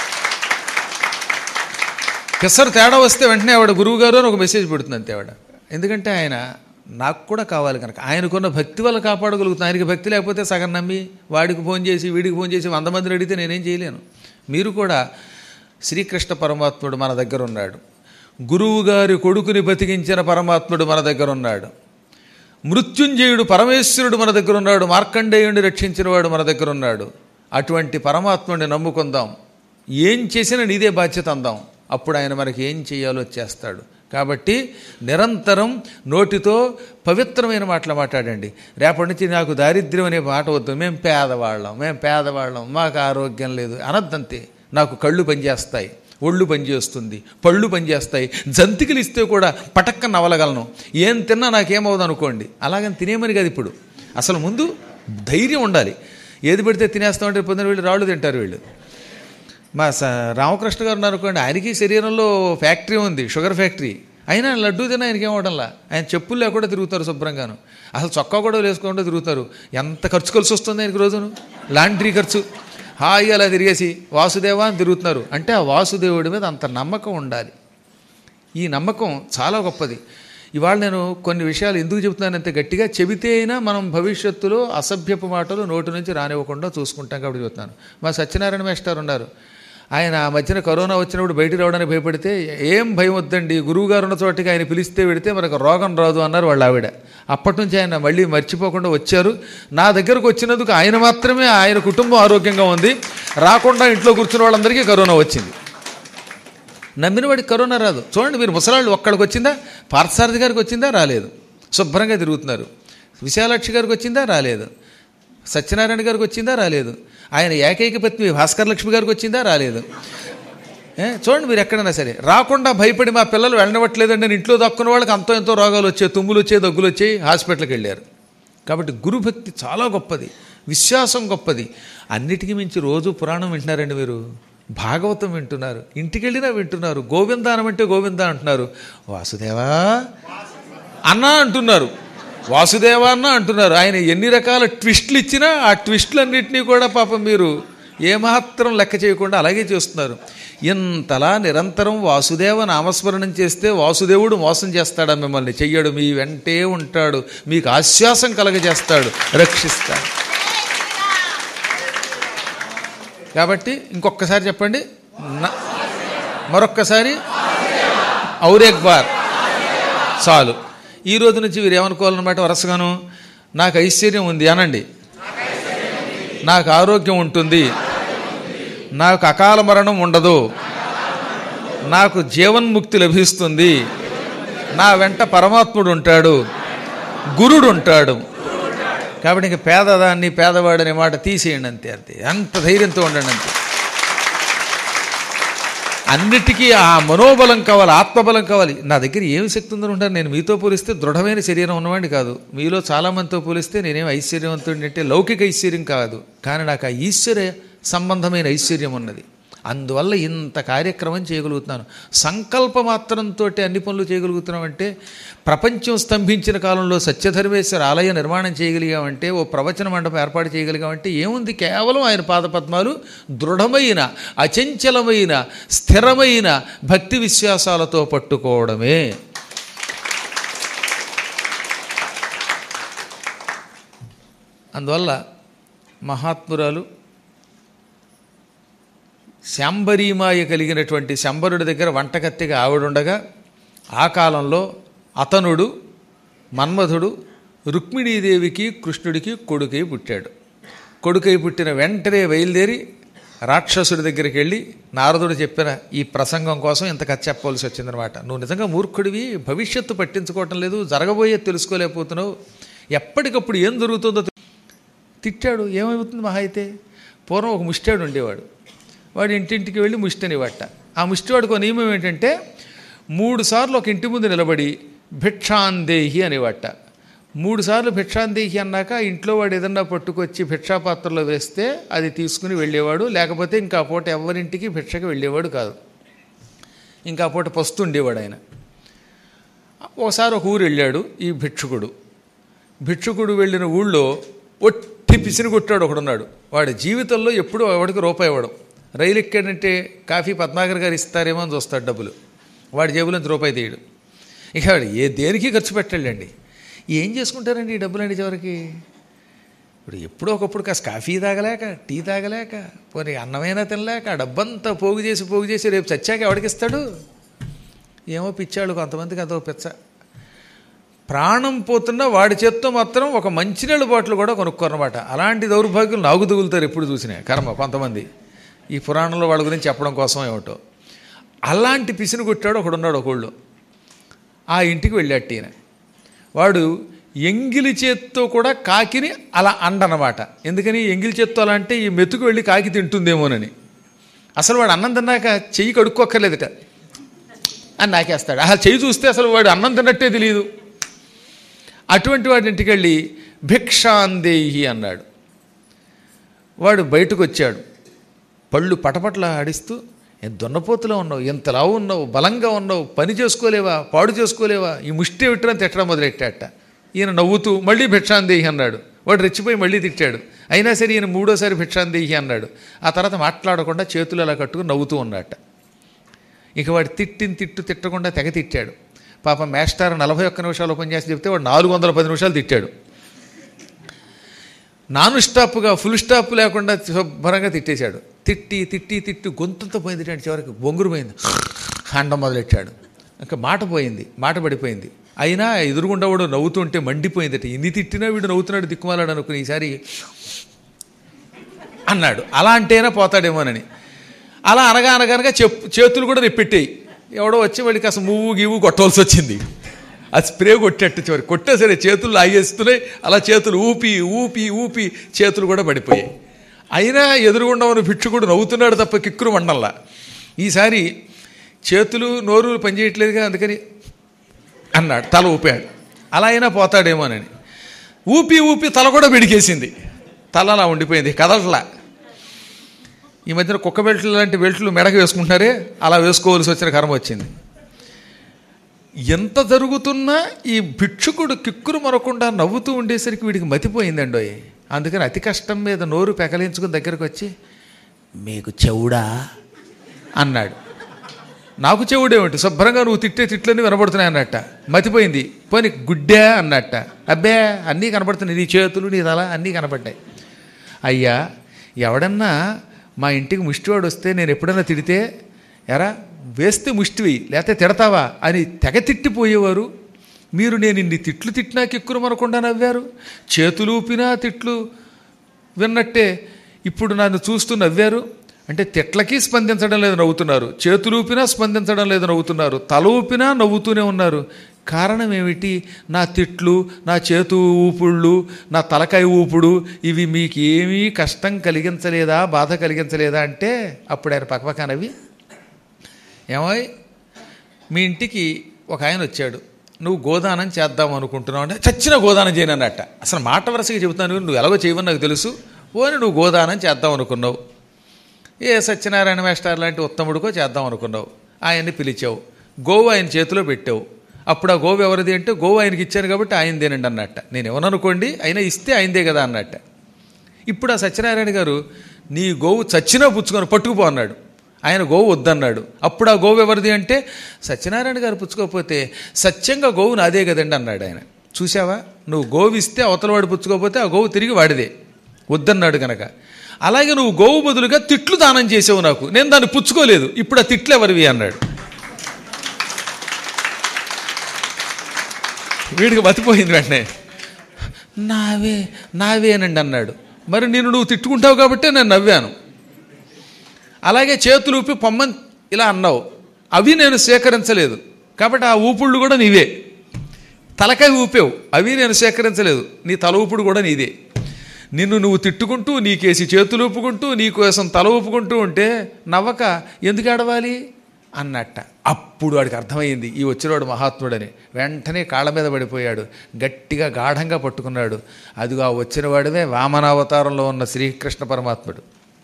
పిసరు తేడా వస్తే వెంటనే ఆవిడ గురువుగారు అని ఒక మెసేజ్ పెడుతుంది అంతే ఆవిడ ఎందుకంటే ఆయన నాకు కూడా కావాలి కనుక ఆయనకున్న భక్తి వల్ల కాపాడగలుగుతాను ఆయనకి భక్తి లేకపోతే సగం నమ్మి వాడికి ఫోన్ చేసి వీడికి ఫోన్ చేసి వంద మందిని అడిగితే నేనేం చేయలేను మీరు కూడా శ్రీకృష్ణ పరమాత్ముడు మన దగ్గర ఉన్నాడు గురువు గారి కొడుకుని బతికించిన పరమాత్ముడు మన దగ్గర ఉన్నాడు మృత్యుంజయుడు పరమేశ్వరుడు మన దగ్గర ఉన్నాడు మార్కండేయుడిని రక్షించినవాడు మన దగ్గర ఉన్నాడు అటువంటి పరమాత్ముడిని నమ్ముకుందాం ఏం చేసినా నీదే బాధ్యత అందాం అప్పుడు ఆయన మనకి ఏం చేయాలో చేస్తాడు కాబట్టి నిరంతరం నోటితో పవిత్రమైన మాటలు మాట్లాడండి రేపటి నుంచి నాకు దారిద్ర్యం అనే మాట వద్దు మేము పేదవాళ్ళం మేము పేదవాళ్ళం మాకు ఆరోగ్యం లేదు అనద్దంతే నాకు కళ్ళు పనిచేస్తాయి ఒళ్ళు పనిచేస్తుంది పళ్ళు పనిచేస్తాయి జంతికలు ఇస్తే కూడా పటక్క నవలగలను ఏం తిన్నా నాకేమవుదు అనుకోండి అలాగని తినేమని కాదు ఇప్పుడు అసలు ముందు ధైర్యం ఉండాలి ఏది పెడితే తినేస్తామంటే పొద్దున వీళ్ళు రాళ్ళు తింటారు వీళ్ళు మా స రామకృష్ణ గారు ఉన్నారు అనుకోండి ఆయనకి శరీరంలో ఫ్యాక్టరీ ఉంది షుగర్ ఫ్యాక్టరీ అయినా లడ్డూ తిన ఆయనకి ఏమవడంలా ఆయన చెప్పులు లేకుండా తిరుగుతారు శుభ్రంగాను అసలు చొక్కా కూడా వేసుకోకుండా తిరుగుతారు ఎంత ఖర్చు కలిసి వస్తుంది ఆయనకి రోజును లాండ్రీ ఖర్చు హాయి అలా తిరిగేసి వాసుదేవా అని తిరుగుతున్నారు అంటే ఆ వాసుదేవుడి మీద అంత నమ్మకం ఉండాలి ఈ నమ్మకం చాలా గొప్పది ఇవాళ నేను కొన్ని విషయాలు ఎందుకు చెబుతున్నానంటే గట్టిగా చెబితే అయినా మనం భవిష్యత్తులో అసభ్యపు మాటలు నోటి నుంచి రానివ్వకుండా చూసుకుంటాం కాబట్టి చెబుతున్నాను మా సత్యనారాయణ మేస్టర్ ఉన్నారు ఆయన ఆ మధ్యన కరోనా వచ్చినప్పుడు బయటికి రావడానికి భయపడితే ఏం భయం వద్దండి గురువుగారు ఉన్న చోటికి ఆయన పిలిస్తే వెడితే మనకు రోగం రాదు అన్నారు వాళ్ళ ఆవిడ అప్పటి నుంచి ఆయన మళ్ళీ మర్చిపోకుండా వచ్చారు నా దగ్గరకు వచ్చినందుకు ఆయన మాత్రమే ఆయన కుటుంబం ఆరోగ్యంగా ఉంది రాకుండా ఇంట్లో కూర్చున్న వాళ్ళందరికీ కరోనా వచ్చింది నమ్మిన వాడికి కరోనా రాదు చూడండి మీరు ముసలాళ్ళు ఒక్కడికి వచ్చిందా పార్థసారథి గారికి వచ్చిందా రాలేదు శుభ్రంగా తిరుగుతున్నారు విశాలాక్షి గారికి వచ్చిందా రాలేదు సత్యనారాయణ గారికి వచ్చిందా రాలేదు ఆయన ఏకైక పత్ని భాస్కర్ లక్ష్మి గారికి వచ్చిందా రాలేదు ఏ, చూడండి మీరు ఎక్కడైనా సరే రాకుండా భయపడి మా పిల్లలు వెళ్ళనివ్వట్లేదండి నేను ఇంట్లో దక్కున్న వాళ్ళకి అంతో ఎంతో రోగాలు వచ్చాయి తుమ్ములు వచ్చాయి దగ్గులు వచ్చాయి హాస్పిటల్కి వెళ్ళారు కాబట్టి గురుభక్తి చాలా గొప్పది విశ్వాసం గొప్పది అన్నిటికీ మించి రోజు పురాణం వింటున్నారండి మీరు భాగవతం వింటున్నారు ఇంటికి వెళ్ళినా వింటున్నారు గోవిందానం అంటే గోవింద అంటున్నారు వాసుదేవా అన్న అంటున్నారు వాసుదేవ అన్న అంటున్నారు ఆయన ఎన్ని రకాల ట్విస్టులు ఇచ్చినా ఆ ట్విస్టులన్నింటినీ కూడా పాపం మీరు ఏమాత్రం లెక్క చేయకుండా అలాగే చేస్తున్నారు ఇంతలా నిరంతరం వాసుదేవ నామస్మరణం చేస్తే వాసుదేవుడు మోసం చేస్తాడా మిమ్మల్ని చెయ్యడు మీ వెంటే ఉంటాడు మీకు ఆశ్వాసం కలగజేస్తాడు రక్షిస్తాడు కాబట్టి ఇంకొకసారి చెప్పండి న- మరొక్కసారి ఔరేక్ బార్ చాలు ఈ రోజు నుంచి మీరు ఏమనుకోవాలన్నమాట వరుసగాను నాకు ఐశ్వర్యం ఉంది అనండి నాకు ఆరోగ్యం ఉంటుంది నాకు అకాల మరణం ఉండదు నాకు జీవన్ముక్తి లభిస్తుంది నా వెంట పరమాత్ముడు ఉంటాడు గురుడు ఉంటాడు కాబట్టి ఇంక పేదదాన్ని పేదవాడనే మాట తీసేయండి అంతే అంతే అంత ధైర్యంతో ఉండండి అంతే అన్నిటికీ ఆ మనోబలం కావాలి ఆత్మబలం కావాలి నా దగ్గర ఏమి శక్తి ఉందని ఉంటాను నేను మీతో పోలిస్తే దృఢమైన శరీరం ఉన్నవాడిని కాదు మీలో చాలామందితో పోలిస్తే నేనేం ఐశ్వర్యవంతుడిని అంటే లౌకిక ఐశ్వర్యం కాదు కానీ నాకు ఆ ఈశ్వర్య సంబంధమైన ఐశ్వర్యం ఉన్నది అందువల్ల ఇంత కార్యక్రమం చేయగలుగుతున్నాను సంకల్ప మాత్రంతో అన్ని పనులు చేయగలుగుతున్నామంటే ప్రపంచం స్తంభించిన కాలంలో సత్యధర్మేశ్వర ఆలయ నిర్మాణం చేయగలిగామంటే ఓ ప్రవచన మండపం ఏర్పాటు చేయగలిగామంటే ఏముంది కేవలం ఆయన పాదపద్మాలు దృఢమైన అచంచలమైన స్థిరమైన భక్తి విశ్వాసాలతో పట్టుకోవడమే అందువల్ల మహాత్మురాలు శాంబరీమాయ కలిగినటువంటి శంబరుడి దగ్గర వంటకత్తిగా ఆవిడుండగా ఆ కాలంలో అతనుడు మన్మధుడు రుక్మిణీదేవికి కృష్ణుడికి కొడుకై పుట్టాడు కొడుకై పుట్టిన వెంటనే బయలుదేరి రాక్షసుడి దగ్గరికి వెళ్ళి నారదుడు చెప్పిన ఈ ప్రసంగం కోసం ఇంత కథ చెప్పవలసి వచ్చిందనమాట నువ్వు నిజంగా మూర్ఖుడివి భవిష్యత్తు పట్టించుకోవటం లేదు జరగబోయేది తెలుసుకోలేకపోతున్నావు ఎప్పటికప్పుడు ఏం జరుగుతుందో తె- తిట్టాడు ఏమవుతుంది మహా అయితే పూర్వం ఒక ముష్టాడు ఉండేవాడు వాడు ఇంటింటికి వెళ్ళి ముష్టనివట్ట ఆ ముష్టివాడికి ఒక నియమం ఏంటంటే మూడు సార్లు ఒక ఇంటి ముందు నిలబడి భిక్షాందేహి అనేవట్ట మూడు సార్లు భిక్షాందేహి అన్నాక ఇంట్లో వాడు ఏదన్నా పట్టుకొచ్చి భిక్షాపాత్రలో వేస్తే అది తీసుకుని వెళ్ళేవాడు లేకపోతే ఇంకా పూట ఎవరింటికి భిక్షకి వెళ్ళేవాడు కాదు ఇంకా పూట పస్తు ఉండేవాడు ఆయన ఒకసారి ఒక ఊరు వెళ్ళాడు ఈ భిక్షుకుడు భిక్షుకుడు వెళ్ళిన ఊళ్ళో ఒట్టి పిసిని కొట్టాడు ఒకడున్నాడు వాడి జీవితంలో ఎప్పుడూ ఎవడికి రూపాయి ఇవ్వడం రైలు ఎక్కాడంటే కాఫీ పద్మాకర్ గారు ఇస్తారేమో అని చూస్తాడు డబ్బులు వాడి జేబులోంచి రూపాయి తీయడు ఇక వాడు ఏ దేనికి ఖర్చు పెట్టాడండి ఏం చేసుకుంటారండి ఈ డబ్బులండి చివరికి ఇప్పుడు ఎప్పుడో ఒకప్పుడు కాస్త కాఫీ తాగలేక టీ తాగలేక పోనీ అన్నమైనా తినలేక ఆ డబ్బంతా పోగు చేసి పోగు చేసి రేపు చచ్చాక ఎవడికిస్తాడు ఏమో పిచ్చాడు కొంతమందికి అదో పిచ్చ ప్రాణం పోతున్నా వాడి చేత్తో మాత్రం ఒక మంచినీళ్ళ బాటిల్ కూడా కొనుక్కోరనమాట అలాంటి దౌర్భాగ్యులు నాగు తగులుతారు ఎప్పుడు చూసినా కర్మ కొంతమంది ఈ పురాణంలో వాళ్ళ గురించి చెప్పడం కోసం ఏమిటో అలాంటి పిసిని కొట్టాడు ఒకడున్నాడు ఒకళ్ళు ఆ ఇంటికి వెళ్ళాడు ఈయన వాడు ఎంగిలి చేత్తో కూడా కాకిని అలా అండనమాట ఎందుకని ఎంగిలి చేత్తో అలా అంటే ఈ మెతుకు వెళ్ళి కాకి తింటుందేమోనని అసలు వాడు అన్నం తిన్నాక చెయ్యి కడుక్కోక్కర్లేదట అని నాకేస్తాడు అసలు చెయ్యి చూస్తే అసలు వాడు అన్నం తిన్నట్టే తెలియదు అటువంటి వాడి ఇంటికి వెళ్ళి భిక్షాందేహి అన్నాడు వాడు బయటకు వచ్చాడు పళ్ళు పటపట్ల ఆడిస్తూ "ఏ దున్నపోతులో ఉన్నావు ఎంత లావు ఉన్నావు బలంగా ఉన్నావు పని చేసుకోలేవా పాడు చేసుకోలేవా ఈ ముష్టి విట్టని తిట్టడం మొదలెట్టాట ఈయన నవ్వుతూ మళ్ళీ భిక్షాందేహి అన్నాడు వాడు రెచ్చిపోయి మళ్ళీ తిట్టాడు అయినా సరే ఈయన మూడోసారి భిక్షాందేహి అన్నాడు ఆ తర్వాత మాట్లాడకుండా చేతులు అలా కట్టుకుని నవ్వుతూ ఉన్నట్ట ఇక వాడు తిట్టిన తిట్టు తిట్టకుండా తెగ తిట్టాడు పాపం మేస్టార్ నలభై ఒక్క నిమిషాలు ఉపన్యాసం చెప్తే వాడు నాలుగు వందల పది నిమిషాలు తిట్టాడు నాన్ స్టాప్గా ఫుల్ స్టాప్ లేకుండా శుభ్రంగా తిట్టేశాడు తిట్టి తిట్టి తిట్టి గొంతుతో పోయింది అంటే చివరికి బొంగురు పోయింది అండం మొదలెట్టాడు ఇంకా మాట పోయింది మాట పడిపోయింది అయినా ఎదురుగుండా వాడు నవ్వుతుంటే మండిపోయిందట ఇన్ని తిట్టినా వీడు నవ్వుతున్నాడు దిక్కుమాలాడు అనుకుని ఈసారి అన్నాడు అలా అంటేనే పోతాడేమోనని అలా అనగా అనగా అనగా చెప్పు చేతులు కూడా రెప్పెట్టాయి ఎవడో వచ్చి వాడికి అసలు మువ్వు గివ్వు కొట్టవలసి వచ్చింది ఆ స్ప్రే కొట్టేట్టు చివరి కొట్టేసరి చేతులు లాగేస్తున్నాయి అలా చేతులు ఊపి ఊపి ఊపి చేతులు కూడా పడిపోయాయి అయినా ఎదురుగుండా ఉన్న భిక్షుకుడు నవ్వుతున్నాడు తప్ప కిక్కురు మండల్లా ఈసారి చేతులు నోరు పనిచేయట్లేదుగా అందుకని అన్నాడు తల ఊపాడు అలా అయినా పోతాడేమోనని ఊపి ఊపి తల కూడా బెడికేసింది తల అలా ఉండిపోయింది కదలట్లా ఈ మధ్యన కుక్క బెల్ట్లు లాంటి బెల్ట్లు మెడకు వేసుకుంటున్నారే అలా వేసుకోవాల్సి వచ్చిన కర్మ వచ్చింది ఎంత జరుగుతున్నా ఈ భిక్షుకుడు కిక్కురు మరకుండా నవ్వుతూ ఉండేసరికి వీడికి మతిపోయిందండో అందుకని అతి కష్టం మీద నోరు పెకలించుకుని దగ్గరకు వచ్చి మీకు చెవుడా అన్నాడు నాకు చెవుడేమిటి శుభ్రంగా నువ్వు తిట్టే తిట్లన్నీ వినబడుతున్నాయి అన్నట్ట మతిపోయింది పోనీ గుడ్డే అన్నట్ట అబ్బే అన్నీ కనబడుతున్నాయి నీ చేతులు నీ తల అన్నీ కనబడ్డాయి అయ్యా ఎవడన్నా మా ఇంటికి ముష్టివాడు వస్తే నేను ఎప్పుడన్నా తిడితే ఎరా వేస్తే ముష్టివి లేకపోతే తిడతావా అని తెగ తిట్టిపోయేవారు మీరు నేను ఇన్ని తిట్లు తిట్టినా కిక్కురు మనకుండా నవ్వారు చేతులు ఊపినా తిట్లు విన్నట్టే ఇప్పుడు నన్ను చూస్తూ నవ్వారు అంటే తిట్లకి స్పందించడం లేదు నవ్వుతున్నారు చేతులు ఊపినా స్పందించడం లేదు నవ్వుతున్నారు తల ఊపినా నవ్వుతూనే ఉన్నారు కారణం ఏమిటి నా తిట్లు నా చేతు ఊపుళ్ళు నా తలకాయ ఊపుడు ఇవి మీకు ఏమీ కష్టం కలిగించలేదా బాధ కలిగించలేదా అంటే అప్పుడు ఆయన పక్కపక్క నవ్వి ఏమోయ్ మీ ఇంటికి ఒక ఆయన వచ్చాడు నువ్వు గోదానం చేద్దాం అనుకుంటున్నావు అంటే చచ్చిన గోదానం చేయను అన్నట్ట అసలు మాట వరుసగా చెబుతాను నువ్వు ఎలాగో చేయవని నాకు తెలుసు పోని నువ్వు గోదానం చేద్దాం అనుకున్నావు ఏ సత్యనారాయణ మాస్టర్ లాంటి ఉత్తముడికో చేద్దాం అనుకున్నావు ఆయన్ని పిలిచావు గోవు ఆయన చేతిలో పెట్టావు అప్పుడు ఆ గోవు ఎవరిది అంటే గోవు ఆయనకి ఇచ్చాను కాబట్టి ఆయనదేనండి అన్నట్ట నేను ఎవరనుకోండి అయినా ఇస్తే ఆయనదే కదా అన్నట్ట ఇప్పుడు ఆ సత్యనారాయణ గారు నీ గోవు చచ్చినా పుచ్చుకొని పట్టుకుపో అన్నాడు ఆయన గోవు వద్దన్నాడు అప్పుడు ఆ గోవు ఎవరిది అంటే సత్యనారాయణ గారు పుచ్చుకోకపోతే సత్యంగా గోవు నాదే కదండి అన్నాడు ఆయన చూసావా నువ్వు గోవు ఇస్తే అవతలవాడు పుచ్చుకోకపోతే ఆ గోవు తిరిగి వాడిదే వద్దన్నాడు కనుక అలాగే నువ్వు గోవు బదులుగా తిట్లు దానం చేసావు నాకు నేను దాన్ని పుచ్చుకోలేదు ఇప్పుడు ఆ తిట్లు ఎవరివి అన్నాడు వీడికి మతిపోయింది వెంటనే నావే నావేనండి అన్నాడు మరి నేను నువ్వు తిట్టుకుంటావు కాబట్టి నేను నవ్వాను అలాగే చేతులు ఊపి పొమ్మని ఇలా అన్నావు అవి నేను స్వీకరించలేదు కాబట్టి ఆ ఊపుళ్ళు కూడా నీవే తలకాయ ఊపావు అవి నేను స్వీకరించలేదు నీ తల ఊపుడు కూడా నీదే నిన్ను నువ్వు తిట్టుకుంటూ నీకేసి చేతులు ఊపుకుంటూ నీకోసం తల ఊపుకుంటూ ఉంటే నవ్వక ఎందుకు ఆడవాలి అన్నట్ట అప్పుడు వాడికి అర్థమైంది ఈ వచ్చినవాడు మహాత్ముడని వెంటనే కాళ్ళ మీద పడిపోయాడు గట్టిగా గాఢంగా పట్టుకున్నాడు అదిగో ఆ వచ్చినవాడివే వామనావతారంలో ఉన్న శ్రీకృష్ణ పరమాత్ముడు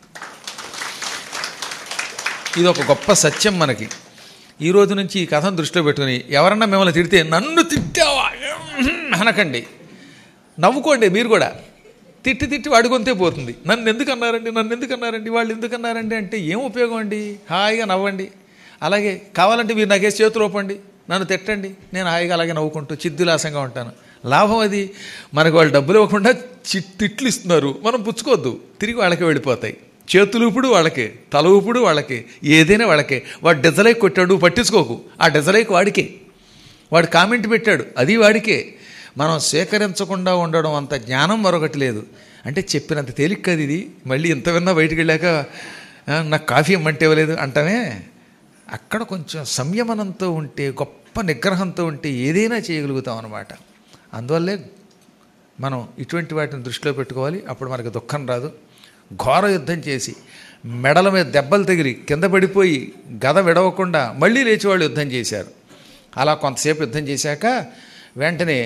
ఇది ఒక గొప్ప సత్యం మనకి ఈ రోజు నుంచి ఈ కథను దృష్టిలో పెట్టుకుని ఎవరన్నా మిమ్మల్ని తిడితే నన్ను తిట్టావా అనకండి నవ్వుకోండి మీరు కూడా తిట్టి తిట్టి వాడుకొంతే పోతుంది నన్ను ఎందుకు అన్నారండి నన్ను ఎందుకు అన్నారండి వాళ్ళు ఎందుకు అన్నారండి అంటే ఏం ఉపయోగం అండి హాయిగా నవ్వండి అలాగే కావాలంటే మీరు నాకేసి చేతులు ఒప్పండి నన్ను తిట్టండి నేను హాయిగా అలాగే నవ్వుకుంటూ చిద్దులాసంగా ఉంటాను లాభం అది మనకు వాళ్ళు డబ్బులు ఇవ్వకుండా చి తిట్లు ఇస్తున్నారు మనం పుచ్చుకోవద్దు తిరిగి వాళ్ళకే వెళ్ళిపోతాయి చేతులు ఊపుడు వాళ్ళకే తల ఊపుడు వాళ్ళకే ఏదైనా వాళ్ళకే వాడు డెజలైక్ కొట్టాడు పట్టించుకోకు ఆ డెజలైక్ వాడికే వాడు కామెంట్ పెట్టాడు అది వాడికే మనం స్వీకరించకుండా ఉండడం అంత జ్ఞానం మరొకటి లేదు అంటే చెప్పినంత తేలిక కదా ఇది మళ్ళీ ఇంత విన్నా బయటికి వెళ్ళాక "ఆ, నాకు కాఫీ ఇమ్మంటే ఇవ్వలేదు అంటామే అక్కడ కొంచెం సంయమనంతో ఉంటే గొప్ప నిగ్రహంతో ఉంటే ఏదైనా చేయగలుగుతాం అన్నమాట అందువల్లే మనం ఇటువంటి వాటిని దృష్టిలో పెట్టుకోవాలి అప్పుడు మనకి దుఃఖం రాదు ఘోర యుద్ధం చేసి మెడల మీద దెబ్బలు తగిలి కింద పడిపోయి గద విడవకుండా మళ్ళీ లేచి వాళ్ళు యుద్ధం చేశారు అలా కొంతసేపు యుద్ధం చేశాక వెంటనే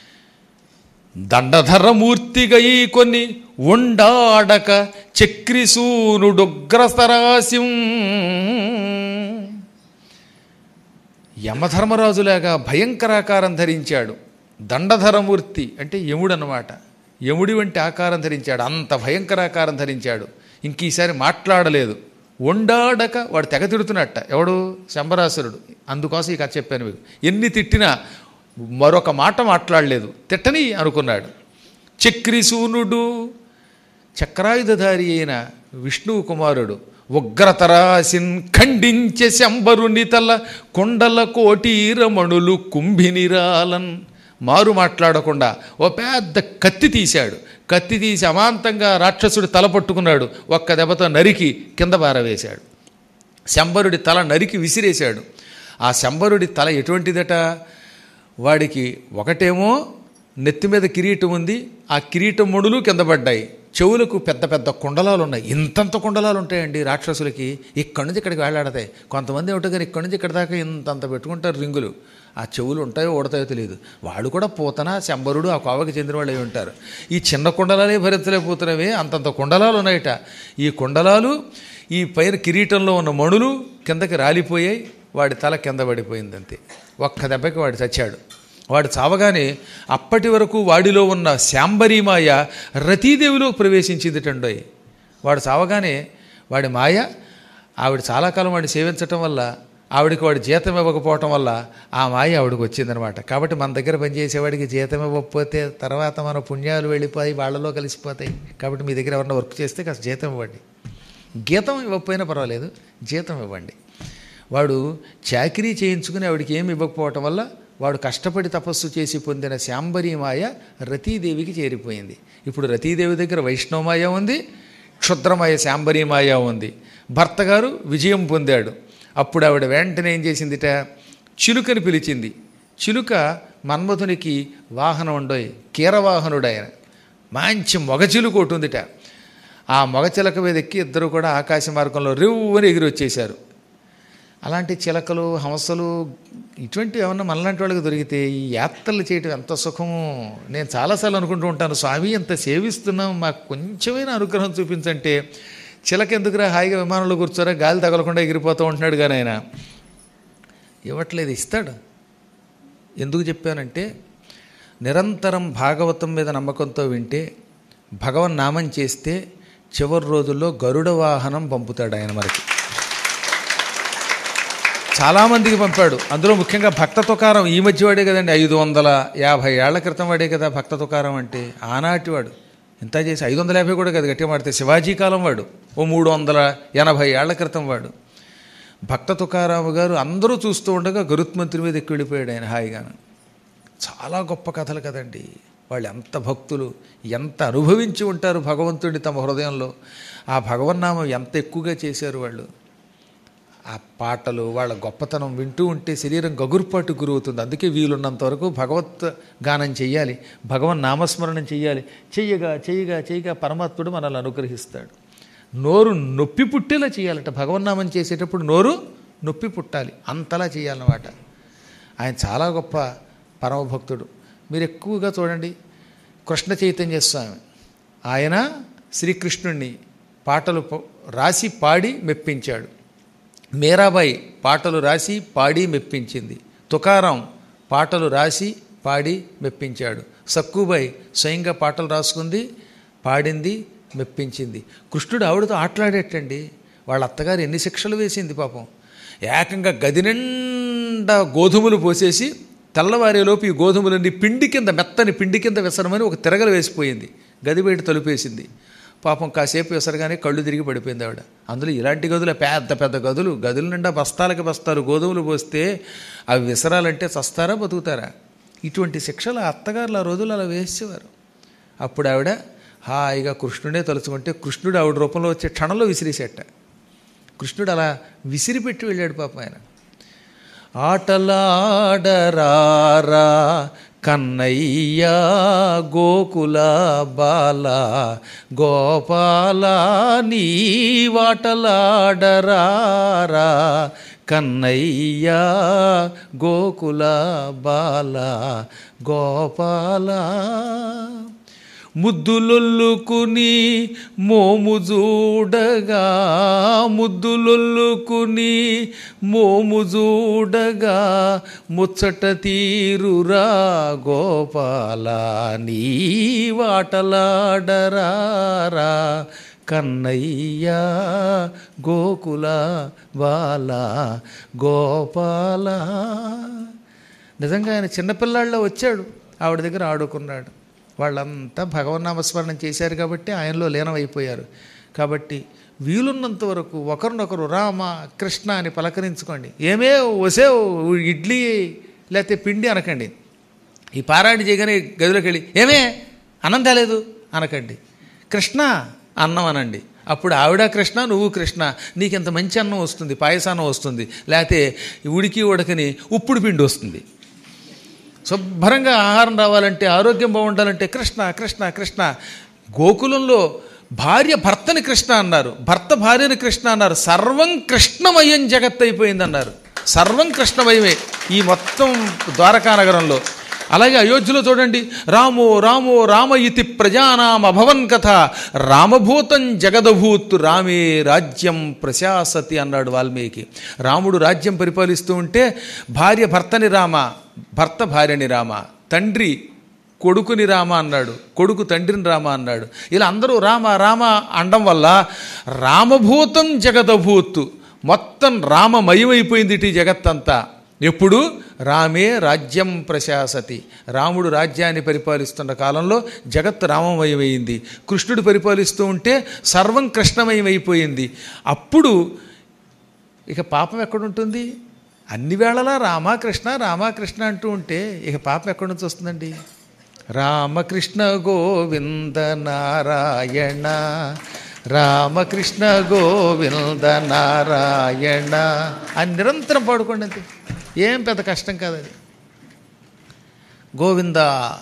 దండధరమూర్తిగై కొన్ని ఉండాడక చక్రిసూనుడుగ్రసరాశిం యమధర్మరాజులాగా భయంకరాకారం ధరించాడు దండధరమూర్తి అంటే యముడు అన్నమాట యముడి వంటి ఆకారం ధరించాడు అంత భయంకరాకారం ధరించాడు ఇంక ఈసారి మాట్లాడలేదు వండాడక వాడు తెగ తిడుతున్నట్ట ఎవడు శంబరాసురుడు అందుకోసం ఈ కథ చెప్పాను మీకు ఎన్ని తిట్టినా మరొక మాట మాట్లాడలేదు తిట్టని అనుకున్నాడు చక్రిసూనుడు చక్రాయుధధారి అయిన విష్ణువు కుమారుడు ఉగ్రతరాసిన్ ఖండించే శంబరుని తల కొండల కోటీరమణులు కుంభినిరాలన్ మారు మాట్లాడకుండా ఓ పెద్ద కత్తి తీశాడు కత్తి తీసి అమాంతంగా రాక్షసుడి తల పట్టుకున్నాడు ఒక్క దెబ్బతో నరికి కింద పారవేశాడు శంబరుడి తల నరికి విసిరేశాడు ఆ శంబరుడి తల ఎటువంటిదట వాడికి ఒకటేమో నెత్తి మీద కిరీటం ఉంది ఆ కిరీటం మొడులు కింద పడ్డాయి చెవులకు పెద్ద పెద్ద కుండలాలు ఉన్నాయి ఇంతంత కుండలాలు ఉంటాయండి రాక్షసులకి ఇక్కడి నుంచి ఇక్కడికి వేలాడతాయి కొంతమంది ఏమిటో కానీ ఇక్కడి నుంచి ఇక్కడ దాకా ఇంతంత పెట్టుకుంటారు రింగులు ఆ చెవులు ఉంటాయో ఊడతాయో తెలియదు వాళ్ళు కూడా పూతన శంబరుడు ఆ కోవకి చెందిన వాళ్ళు అయి ఉంటారు ఈ చిన్న కుండలాలే భరించలేకపోతున్నవి అంతంత కుండలాలు ఉన్నాయట ఈ కుండలాలు ఈ పైన కిరీటంలో ఉన్న మణులు కిందకి రాలిపోయాయి వాడి తల కింద పడిపోయింది అంతే ఒక్క దెబ్బకి వాడు చచ్చాడు వాడు చావగానే అప్పటి వరకు వాడిలో ఉన్న శాంబరీమాయ రతీదేవిలో ప్రవేశించిందిటండోయ్ వాడు చావగానే వాడి మాయ ఆవిడ చాలా కాలం వాడిని సేవించటం వల్ల ఆవిడకి వాడు జీతం ఇవ్వకపోవటం వల్ల ఆ మాయ ఆవిడకి వచ్చిందనమాట కాబట్టి మన దగ్గర పనిచేసేవాడికి జీతం ఇవ్వకపోతే తర్వాత మన పుణ్యాలు వెళ్ళిపోయి వాళ్ళలో కలిసిపోతాయి కాబట్టి మీ దగ్గర ఎవరన్నా వర్క్ చేస్తే కాస్త జీతం ఇవ్వండి గీతం ఇవ్వకపోయినా పర్వాలేదు జీతం ఇవ్వండి వాడు చాకరీ చేయించుకుని ఆవిడికి ఏమి ఇవ్వకపోవటం వల్ల వాడు కష్టపడి తపస్సు చేసి పొందిన శాంబరీమాయ రతీదేవికి చేరిపోయింది ఇప్పుడు రతీదేవి దగ్గర వైష్ణవమాయ ఉంది క్షుద్రమాయ శాంబరీమాయ ఉంది భర్త గారు విజయం పొందాడు అప్పుడు ఆవిడ వెంటనే ఏం చేసిందిట చిలుకని పిలిచింది చిలుక మన్మధునికి వాహనం ఉండోయ్ కీరవాహనుడు ఆయన మంచి మొగ చిలుక ఒకటి ఉందిట ఆ మొగ చిలక మీద ఎక్కి ఇద్దరు కూడా ఆకాశ మార్గంలో రివ్వని ఎగిరి వచ్చేశారు అలాంటి చిలకలు హంసలు ఇటువంటి ఏమన్నా మనలాంటి వాళ్ళకి దొరికితే ఈ యాత్రలు చేయటం ఎంత సుఖమో నేను చాలాసార్లు అనుకుంటూ ఉంటాను స్వామి ఎంత సేవిస్తున్నాం మాకు కొంచెమైనా అనుగ్రహం చూపించంటే చిలక ఎందుకురా హాయిగా విమానంలో కూర్చోరా గాలి తగలకుండా ఎగిరిపోతూ ఉంటున్నాడు కానీ ఆయన ఇవ్వట్లేదు ఇస్తాడు ఎందుకు చెప్పానంటే నిరంతరం భాగవతం మీద నమ్మకంతో వింటే భగవన్ నామం చేస్తే చివరి రోజుల్లో గరుడ వాహనం పంపుతాడు ఆయన మనకి చాలామందికి పంపాడు అందులో ముఖ్యంగా భక్త తుకారం ఈ మధ్య వాడే కదండి ఐదు వందల యాభై ఏళ్ల క్రితం వాడే కదా భక్త తుకారం అంటే ఆనాటి వాడు ఇంత చేసి ఐదు వందల యాభై కూడా కదా గట్టిగా మాడితే శివాజీ కాలం వాడు ఓ మూడు వందల ఎనభై ఏళ్ల క్రితం వాడు భక్త తుకారాము గారు అందరూ చూస్తూ ఉండగా గరుత్మంతుడి మీద ఎక్కి వెళ్ళిపోయాడు ఆయన హాయిగాను చాలా గొప్ప కథలు కదండి వాళ్ళు ఎంత భక్తులు ఎంత అనుభవించి ఉంటారు భగవంతుడిని తమ హృదయంలో ఆ భగవన్నామం ఎంత ఎక్కువగా చేశారు వాళ్ళు ఆ పాటలు వాళ్ళ గొప్పతనం వింటూ ఉంటే శరీరం గగుర్పాటు గురవుతుంది అందుకే వీలున్నంత వరకు భగవత్ గానం చెయ్యాలి భగవన్ నామస్మరణం చెయ్యాలి చెయ్యగా చెయ్యగా చెయ్యగా పరమాత్ముడు మనల్ని అనుగ్రహిస్తాడు నోరు నొప్పి పుట్టేలా చేయాలట భగవన్నామం చేసేటప్పుడు నోరు నొప్పి పుట్టాలి అంతలా చేయాలన్నమాట ఆయన చాలా గొప్ప పరమభక్తుడు మీరు ఎక్కువగా చూడండి కృష్ణ చైతన్య స్వామి ఆయన శ్రీకృష్ణుణ్ణి పాటలు ప- రాసి పాడి మెప్పించాడు మీరాబాయి పాటలు రాసి పాడి మెప్పించింది తుకారాం పాటలు రాసి పాడి మెప్పించాడు సక్కుబాయి స్వయంగా పాటలు రాసుకుంది పాడింది మెప్పించింది కృష్ణుడు ఆవిడతో ఆటలాడేటండి వాళ్ళ అత్తగారు ఎన్ని శిక్షలు వేసింది పాపం ఏకంగా గది నిండా గోధుమలు పోసేసి తెల్లవారేలోపు ఈ గోధుమలన్నీ పిండి కింద మెత్తని పిండి కింద విసరమని ఒక తిరగలు వేసిపోయింది గది బయట తలుపేసింది పాపం కాసేపు విసరగానే కళ్ళు తిరిగి పడిపోయింది ఆవిడ అందులో ఇలాంటి గదులు పెద్ద పెద్ద గదులు గదుల నిండా బస్తాలకి బస్తాలు గోధుమలు పోస్తే అవి విసరాలంటే చస్తారా బతుకుతారా ఇటువంటి శిక్షలు ఆ అత్తగారులు ఆ రోజులు అలా వేసేవారు అప్పుడు ఆవిడ హాయిగా కృష్ణుడే తలుచుకుంటే కృష్ణుడు ఆవిడ రూపంలో వచ్చే క్షణంలో విసిరేసేట కృష్ణుడు అలా విసిరిపెట్టి వెళ్ళాడు పాపం ఆయన ఆటలాడరారా కన్నయ్య గోకుల బాల గోపాల నీవాటలాడరారా కన్నయ్య గోకుల బాల గోపాల ముద్దులొల్లుకుని మోము చూడగా ముద్దులొల్లుకుని మోము చూడగా ముచ్చట తీరురా గోపాల నీ వాటలాడరారా కన్నయ్య గోకుల బాల గోపాల నిజంగా ఆయన చిన్నపిల్లాళ్ళలో వచ్చాడు ఆవిడ దగ్గర ఆడుకున్నాడు వాళ్ళంతా భగవన్నామస్మరణం చేశారు కాబట్టి ఆయనలో లీనమైపోయారు కాబట్టి వీలున్నంత వరకు ఒకరినొకరు రామ కృష్ణ అని పలకరించుకోండి ఏమే వసే ఇడ్లీ లేకపోతే పిండి అనకండి ఈ పారాయణ చేయగానే గదిలోకి వెళ్ళి ఏమే అన్నం తేలేదు అనకండి కృష్ణ అన్నం అనండి అప్పుడు ఆవిడ కృష్ణ నువ్వు కృష్ణ నీకు ఇంత మంచి అన్నం వస్తుంది పాయసాన్నం వస్తుంది లేకపోతే ఉడికి ఉడకని ఉప్పుడు పిండి వస్తుంది శుభ్రంగా ఆహారం రావాలంటే ఆరోగ్యం బాగుండాలంటే కృష్ణ కృష్ణ కృష్ణ గోకులంలో భార్య భర్తని కృష్ణ అన్నారు భర్త భార్యని కృష్ణ అన్నారు సర్వం కృష్ణమయం జగత్ అయిపోయింది అన్నారు సర్వం కృష్ణమయమే ఈ మొత్తం ద్వారకా నగరంలో అలాగే అయోధ్యలో చూడండి రామో రామో రామ ఇతి ప్రజానాం అభవన్ కథ రామభూతం జగదభూత్ రామే రాజ్యం ప్రశాసతి అన్నాడు వాల్మీకి రాముడు రాజ్యం పరిపాలిస్తూ ఉంటే భార్య భర్తని రామ భర్త భార్యని రామ తండ్రి కొడుకుని రామ అన్నాడు కొడుకు తండ్రిని రామ అన్నాడు ఇలా అందరూ రామ రామ అనడం వల్ల రామభూతం జగదభూత్ మొత్తం రామమయమైపోయింది ఇటు ఈ జగత్తంతా ఎప్పుడు రామే రాజ్యం ప్రశాసతి రాముడు రాజ్యాన్ని పరిపాలిస్తున్న కాలంలో జగత్ రామమయమైంది కృష్ణుడు పరిపాలిస్తూ ఉంటే సర్వం కృష్ణమయమైపోయింది అప్పుడు ఇక పాపం ఎక్కడుంటుంది అన్ని వేళలా రామకృష్ణ రామకృష్ణ అంటూ ఉంటే ఇక పాపం ఎక్కడి నుంచి వస్తుందండి రామకృష్ణ గోవింద నారాయణ రామకృష్ణ గోవింద నారాయణ అని నిరంతరం పాడుకోండి అంతే ఏం పెద్ద కష్టం కాదు అది గోవింద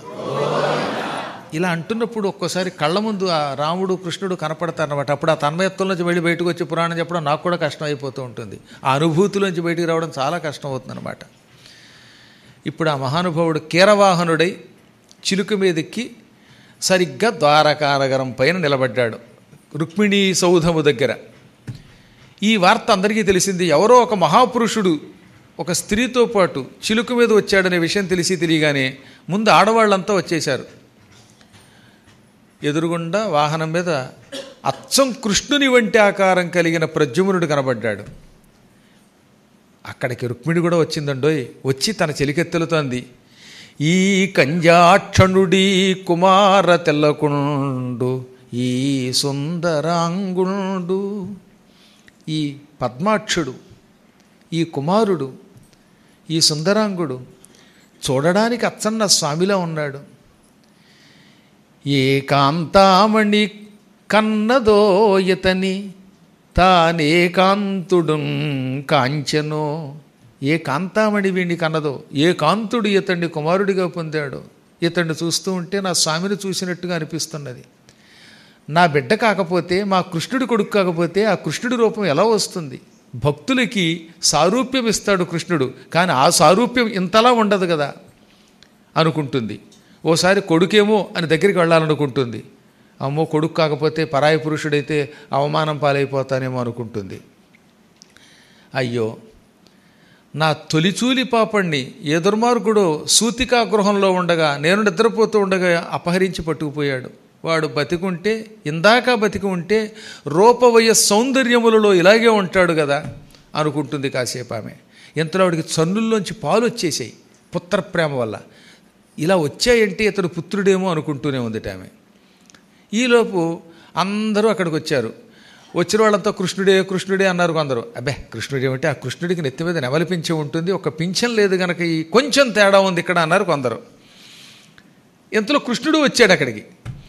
ఇలా అంటున్నప్పుడు ఒక్కోసారి కళ్ళ ముందు ఆ రాముడు కృష్ణుడు కనపడతారనమాట అప్పుడు ఆ తన్మయత్వంలోంచి వెళ్ళి బయటకు వచ్చి పురాణం చెప్పడం నాకు కూడా కష్టం అయిపోతూ ఉంటుంది ఆ అనుభూతిలోంచి బయటికి రావడం చాలా కష్టం అవుతుందన్నమాట ఇప్పుడు ఆ మహానుభావుడు కీరవాహనుడై చిలుక మీదెక్కి సరిగ్గా ద్వారకానగరం పైన నిలబడ్డాడు రుక్మిణీ సౌధము దగ్గర ఈ వార్త అందరికీ తెలిసింది ఎవరో ఒక మహాపురుషుడు ఒక స్త్రీతో పాటు చిలుక మీద వచ్చాడనే విషయం తెలిసి తెలియగానే ముందు ఆడవాళ్ళంతా వచ్చేశారు ఎదురుగుండా వాహనం మీద అచ్చం కృష్ణుని వంటి ఆకారం కలిగిన ప్రద్యుమ్నుడు కనబడ్డాడు అక్కడికి రుక్మిణి కూడా వచ్చిందండోయ్ వచ్చి తన చెలికెత్తెలుతోంది ఈ కంజాక్షణుడి కుమార తెల్లకుండు ఈ సుందరాంగుండు ఈ పద్మాక్షుడు ఈ కుమారుడు ఈ సుందరాంగుడు చూడడానికి అచ్చన్న స్వామిలా ఉన్నాడు ఏ కాంతామణి కన్నదో ఇతని తానే కాంతుడు కాంచెనో ఏ కాంతామణి వీడిని కన్నదో ఏ కాంతుడు ఇతన్ని కుమారుడిగా పొందాడో ఇతన్ని చూస్తూ ఉంటే నా స్వామిని చూసినట్టుగా అనిపిస్తున్నది నా బిడ్డ కాకపోతే మా కృష్ణుడి కొడుకు కాకపోతే ఆ కృష్ణుడి రూపం ఎలా వస్తుంది భక్తులకి సారూప్యం ఇస్తాడు కృష్ణుడు కానీ ఆ సారూప్యం ఇంతలా ఉండదు కదా అనుకుంటుంది ఓసారి కొడుకేమో అని దగ్గరికి వెళ్ళాలనుకుంటుంది అమ్మో కొడుకు కాకపోతే పరాయి పురుషుడైతే అవమానం పాలైపోతానేమో అనుకుంటుంది అయ్యో నా తొలిచూలి పాపణ్ణి ఏ దుర్మార్గుడో సూతికా గృహంలో ఉండగా నేను నిద్రపోతూ ఉండగా అపహరించి పట్టుకుపోయాడు వాడు బతికుంటే ఇందాక బతికి ఉంటే రూపవయ సౌందర్యములలో ఇలాగే ఉంటాడు కదా అనుకుంటుంది కాసేపు ఆమె ఇంతలో వాడికి చన్నుల్లోంచి పాలు వచ్చేసాయి పుత్రప్రేమ వల్ల ఇలా వచ్చాయంటే ఇతడు పుత్రుడేమో అనుకుంటూనే ఉంది ఆమె ఈలోపు అందరూ అక్కడికి వచ్చారు వచ్చిన వాళ్ళంతా కృష్ణుడే కృష్ణుడే అన్నారు కొందరు అబ్బే కృష్ణుడు ఏమిటి ఆ కృష్ణుడికి నెత్తి మీద నెమలిపించి ఉంటుంది ఒక పింఛన్ లేదు గనక ఈ కొంచెం తేడా ఉంది ఇక్కడ అన్నారు కొందరు ఇంతలో కృష్ణుడు వచ్చాడు అక్కడికి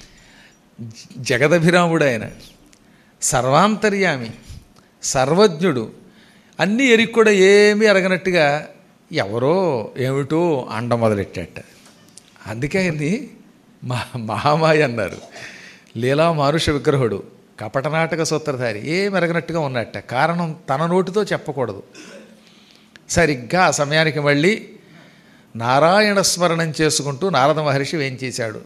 జగదభిరాముడు ఆయన సర్వాంతర్యామి సర్వజ్ఞుడు అన్నీ ఎరిగి కూడా ఏమీ అరగనట్టుగా ఎవరో ఏమిటో అండ మొదలెట్టాట అందుకే ఆయన్ని మా మహామాయ అన్నారు లీలా మారుష విగ్రహుడు కపటనాటక సూత్రధారి ఏం ఎరగనట్టుగా ఉన్నట్ట కారణం తన నోటితో చెప్పకూడదు సరిగ్గా ఆ సమయానికి మళ్ళీ నారాయణ స్మరణం చేసుకుంటూ నారద మహర్షి ఏం చేశాడు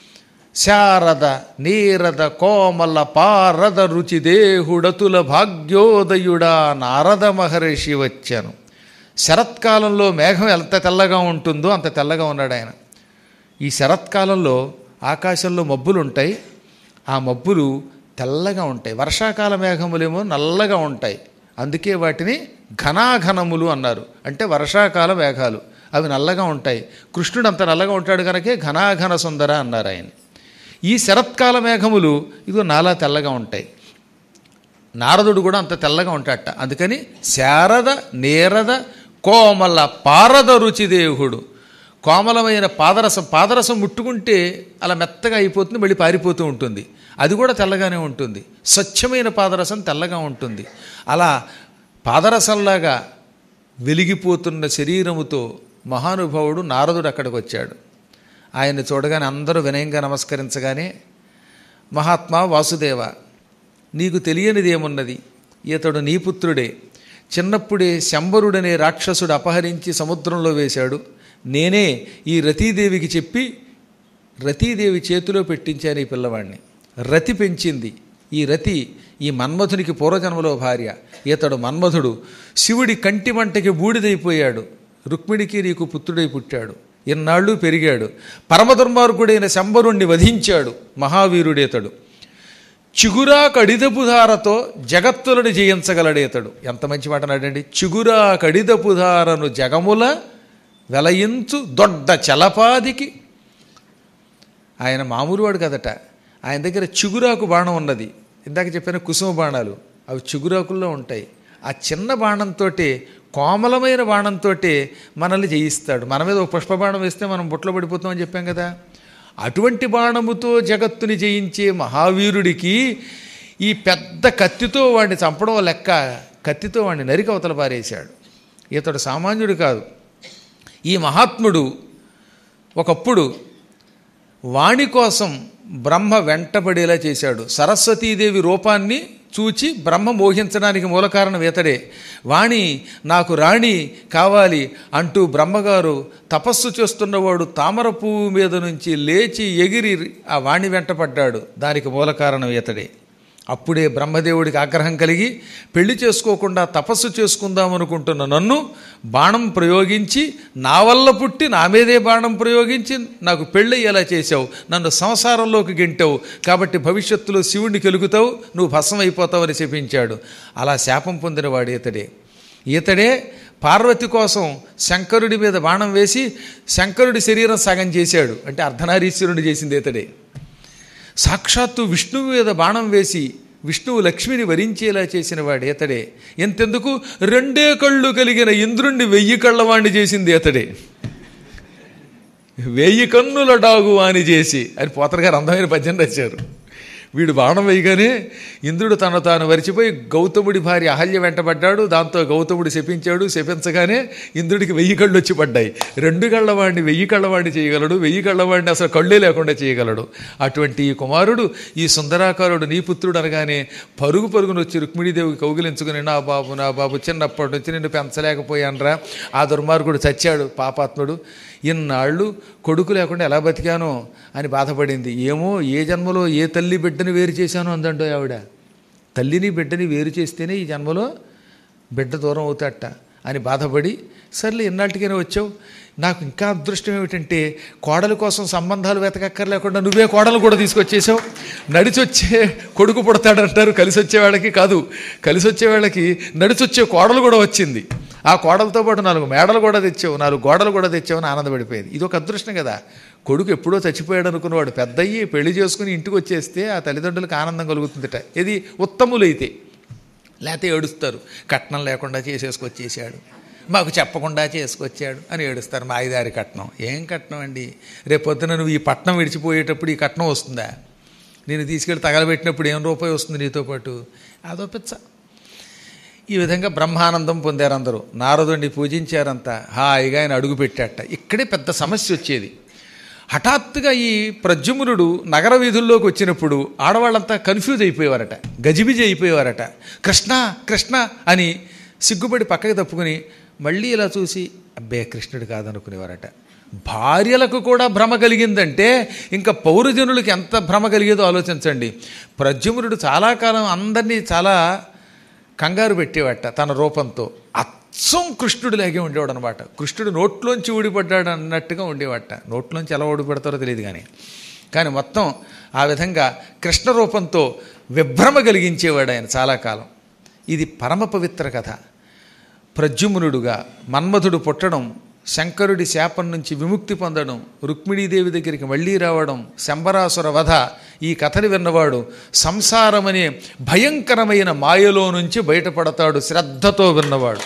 శారద నీరద కోమల పారద రుచి దేహుడతుల భాగ్యోదయుడా నారద మహర్షి వచ్చాను శరత్కాలంలో మేఘం ఎంత తెల్లగా ఉంటుందో అంత తెల్లగా ఉన్నాడు ఆయన ఈ శరత్కాలంలో ఆకాశంలో మబ్బులు ఉంటాయి ఆ మబ్బులు తెల్లగా ఉంటాయి వర్షాకాల మేఘములేమో నల్లగా ఉంటాయి అందుకే వాటిని ఘనాఘనములు అన్నారు అంటే వర్షాకాల మేఘాలు అవి నల్లగా ఉంటాయి కృష్ణుడు అంత నల్లగా ఉంటాడు కనుకే ఘనాఘన సుందర అన్నారు ఆయన ఈ శరత్కాల మేఘములు ఇదిగో నాలా తెల్లగా ఉంటాయి నారదుడు కూడా అంత తెల్లగా ఉంటాడట అందుకని శారద నేరద కోమల పారద రుచిదేహుడు కోమలమైన పాదరసం పాదరసం ముట్టుకుంటే అలా మెత్తగా అయిపోతుంది మళ్ళీ పారిపోతూ ఉంటుంది అది కూడా తెల్లగానే ఉంటుంది స్వచ్ఛమైన పాదరసం తెల్లగా ఉంటుంది అలా పాదరసంలాగా వెలిగిపోతున్న శరీరముతో మహానుభావుడు నారదుడు అక్కడికి వచ్చాడు ఆయన్ని చూడగానే అందరూ వినయంగా నమస్కరించగానే మహాత్మా వాసుదేవ నీకు తెలియనిది ఏమున్నది ఇతడు నీ పుత్రుడే చిన్నప్పుడే శంబరుడనే రాక్షసుడు అపహరించి సముద్రంలో వేశాడు నేనే ఈ రతీదేవికి చెప్పి రతీదేవి చేతిలో పెట్టించాను ఈ పిల్లవాడిని రతి పెంచింది ఈ రతి ఈ మన్మధునికి పూర్వజన్మలో భార్య ఇతడు మన్మధుడు శివుడి కంటి మంటకి బూడిదైపోయాడు రుక్మిణికి నీకు పుత్రుడై పుట్టాడు ఇన్నాళ్ళు పెరిగాడు పరమదుర్మార్గుడైన శంబరుణ్ణి వధించాడు మహావీరుడేతడు చిగురా కడిదపుధారతో జగత్తులను జయించగలడేతడు ఎంత మంచి మాట నాడండి చిగురా కడిదపుధారను జగముల వెలయించు దొడ్డ చలపాదికి ఆయన మామూలు వాడు కదట ఆయన దగ్గర చిగురాకు బాణం ఉన్నది ఇందాక చెప్పిన కుసుమ బాణాలు అవి చిగురాకుల్లో ఉంటాయి ఆ చిన్న బాణంతో కోమలమైన బాణంతో మనల్ని జయిస్తాడు మన మీద ఒక పుష్ప బాణం వేస్తే మనం బుట్టలో పడిపోతామని చెప్పాం కదా అటువంటి బాణముతో జగత్తుని జయించే మహావీరుడికి ఈ పెద్ద కత్తితో వాడిని చంపడం లెక్క కత్తితో వాడిని నరికి అవతల పారేశాడు ఇతడు సామాన్యుడు కాదు ఈ మహాత్ముడు ఒకప్పుడు వాణి కోసం బ్రహ్మ వెంటబడేలా చేశాడు సరస్వతీదేవి రూపాన్ని చూచి బ్రహ్మ మోహించడానికి మూల కారణం ఇతడే వాణి నాకు రాణి కావాలి అంటూ బ్రహ్మగారు తపస్సు చేస్తున్నవాడు తామర పువ్వు మీద నుంచి లేచి ఎగిరి ఆ వాణి వెంటపడ్డాడు దానికి మూల కారణం ఇతడే అప్పుడే బ్రహ్మదేవుడికి ఆగ్రహం కలిగి పెళ్లి చేసుకోకుండా తపస్సు చేసుకుందాం అనుకుంటున్న నన్ను బాణం ప్రయోగించి నా వల్ల పుట్టి నా మీదే బాణం ప్రయోగించి నాకు పెళ్ళయ్యేలా చేశావు నన్ను సంసారంలోకి గెంటావు కాబట్టి భవిష్యత్తులో శివుడిని కెలుగుతావు నువ్వు భస్మం అయిపోతావు అని చెప్పించాడు అలా శాపం పొందినవాడు ఇతడే ఇతడే పార్వతి కోసం శంకరుడి మీద బాణం వేసి శంకరుడి శరీరం సగం చేశాడు అంటే అర్ధనారీశ్వరుని చేసింది ఇతడే సాక్షాత్తు విష్ణువు మీద బాణం వేసి విష్ణువు లక్ష్మిని వరించేలా చేసిన వాడు ఇతడే ఎంతెందుకు రెండే కళ్ళు కలిగిన ఇంద్రుణ్ణి వెయ్యి కళ్ళవాణ్ణి చేసింది ఇతడే వెయ్యి కన్నుల డాగు అని చేసి అని పోతర్ గారు అందమైన పద్యం రాశారు వీడు బాణం వేయగానే ఇంద్రుడు తను తాను వరిచిపోయి గౌతముడి భార్య అహల్య వెంటబడ్డాడు దాంతో గౌతముడు శపించాడు శపించగానే ఇంద్రుడికి వెయ్యి కళ్ళు వచ్చి పడ్డాయి రెండు కళ్ళవాడిని వెయ్యి కళ్ళవాడిని చేయగలడు వెయ్యి కళ్ళవాడిని అసలు కళ్ళే లేకుండా చేయగలడు అటువంటి ఈ కుమారుడు ఈ సుందరాకారుడు నీ పుత్రుడు అనగానే పరుగు పరుగును వచ్చి రుక్మిణీదేవికి కౌగిలించుకుని నా బాబు నా బాబు చిన్నప్పటి నుంచి నిన్ను పెంచలేకపోయానరా ఆ దుర్మార్గుడు చచ్చాడు పాపాత్ముడు ఇన్నాళ్ళు కొడుకు లేకుండా ఎలా బతికానో అని బాధపడింది ఏమో ఏ జన్మలో ఏ తల్లి బిడ్డని వేరు చేశానో అందండో ఆవిడ తల్లిని బిడ్డని వేరు చేస్తేనే ఈ జన్మలో బిడ్డ దూరం అవుతాట అని బాధపడి సర్లే ఇన్నాళ్ళకైనా వచ్చావు నాకు ఇంకా అదృష్టం ఏమిటంటే కోడల కోసం సంబంధాలు వెతకక్కర్లేకుండా నువ్వే కోడలు కూడా తీసుకొచ్చేసావు నడిచొచ్చే కొడుకు పుడతాడంటారు కలిసి వచ్చే వాళ్ళకి కాదు కలిసి వచ్చే వాళ్ళకి నడిచొచ్చే కోడలు కూడా వచ్చింది ఆ కోడలతో పాటు నాలుగు మేడలు కూడా తెచ్చావు నాలుగు గోడలు కూడా తెచ్చావు అని ఆనందపడిపోయేది ఇది ఒక అదృష్టం కదా కొడుకు ఎప్పుడో చచ్చిపోయాడు అనుకున్నవాడు పెద్దయ్యి పెళ్లి చేసుకుని ఇంటికి వచ్చేస్తే ఆ తల్లిదండ్రులకు ఆనందం కలుగుతుందట ఇది ఉత్తములైతే లేకపోతే ఏడుస్తారు కట్నం లేకుండా చేసేసుకొచ్చేసాడు మాకు చెప్పకుండా చేసుకొచ్చాడు అని ఏడుస్తారు మా ఐదారి కట్నం ఏం కట్నం అండి రేపొద్దున నువ్వు ఈ పట్నం విడిచిపోయేటప్పుడు ఈ కట్నం వస్తుందా నేను తీసుకెళ్ళి తగలబెట్టినప్పుడు ఏం రూపాయి వస్తుంది నీతో పాటు అదో పిచ్చ ఈ విధంగా బ్రహ్మానందం పొందారు అందరూ నారదుడిని పూజించారంతా హాయిగా ఆయన అడుగు పెట్టాట ఇక్కడే పెద్ద సమస్య వచ్చేది హఠాత్తుగా ఈ ప్రద్యుమ్నుడు నగర వీధుల్లోకి వచ్చినప్పుడు ఆడవాళ్ళంతా కన్ఫ్యూజ్ అయిపోయేవారట గజిబిజి అయిపోయేవారట కృష్ణ కృష్ణ అని సిగ్గుపడి పక్కకి తప్పుకుని మళ్ళీ ఇలా చూసి అబ్బే కృష్ణుడు కాదనుకునేవారట భార్యలకు కూడా భ్రమ కలిగిందంటే ఇంకా పౌరజనులకి ఎంత భ్రమ కలిగేదో ఆలోచించండి ప్రద్యుమ్నుడు చాలా కాలం అందరినీ చాలా కంగారు పెట్టేవాట తన రూపంతో అచ్చం కృష్ణుడిలాగే ఉండేవాడు అనమాట కృష్ణుడు నోట్లోంచి ఊడిపడ్డాడు అన్నట్టుగా ఉండేవాట నోట్లోంచి ఎలా ఊడిపడతారో తెలియదు కానీ కానీ మొత్తం ఆ విధంగా కృష్ణ రూపంతో విభ్రమ కలిగించేవాడు ఆయన చాలా కాలం ఇది పరమ పవిత్ర కథ ప్రద్యుమ్నుడుగా మన్మధుడు పుట్టడం శంకరుడి శాపం నుంచి విముక్తి పొందడం రుక్మిణీదేవి దగ్గరికి మళ్ళీ రావడం శంబరాసుర వధ ఈ కథని విన్నవాడు సంసారమనే భయంకరమైన మాయలో నుంచి బయటపడతాడు శ్రద్ధతో విన్నవాడు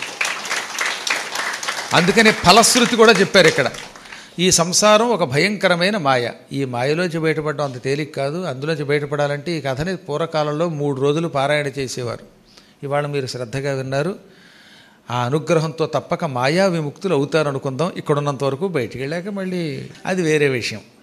అందుకనే ఫలశ్రుతి కూడా చెప్పారు ఇక్కడ ఈ సంసారం ఒక భయంకరమైన మాయ ఈ మాయలోంచి బయటపడడం అంత తేలిక కాదు అందులోంచి బయటపడాలంటే ఈ కథని పూర్వకాలంలో మూడు రోజులు పారాయణ చేసేవారు ఇవాళ మీరు శ్రద్ధగా విన్నారు ఆ అనుగ్రహంతో తప్పక మాయా విముక్తులు అవుతారు అనుకుందాం ఇక్కడ ఉన్నంత వరకు బయటికి వెళ్ళాక మళ్ళీ అది వేరే విషయం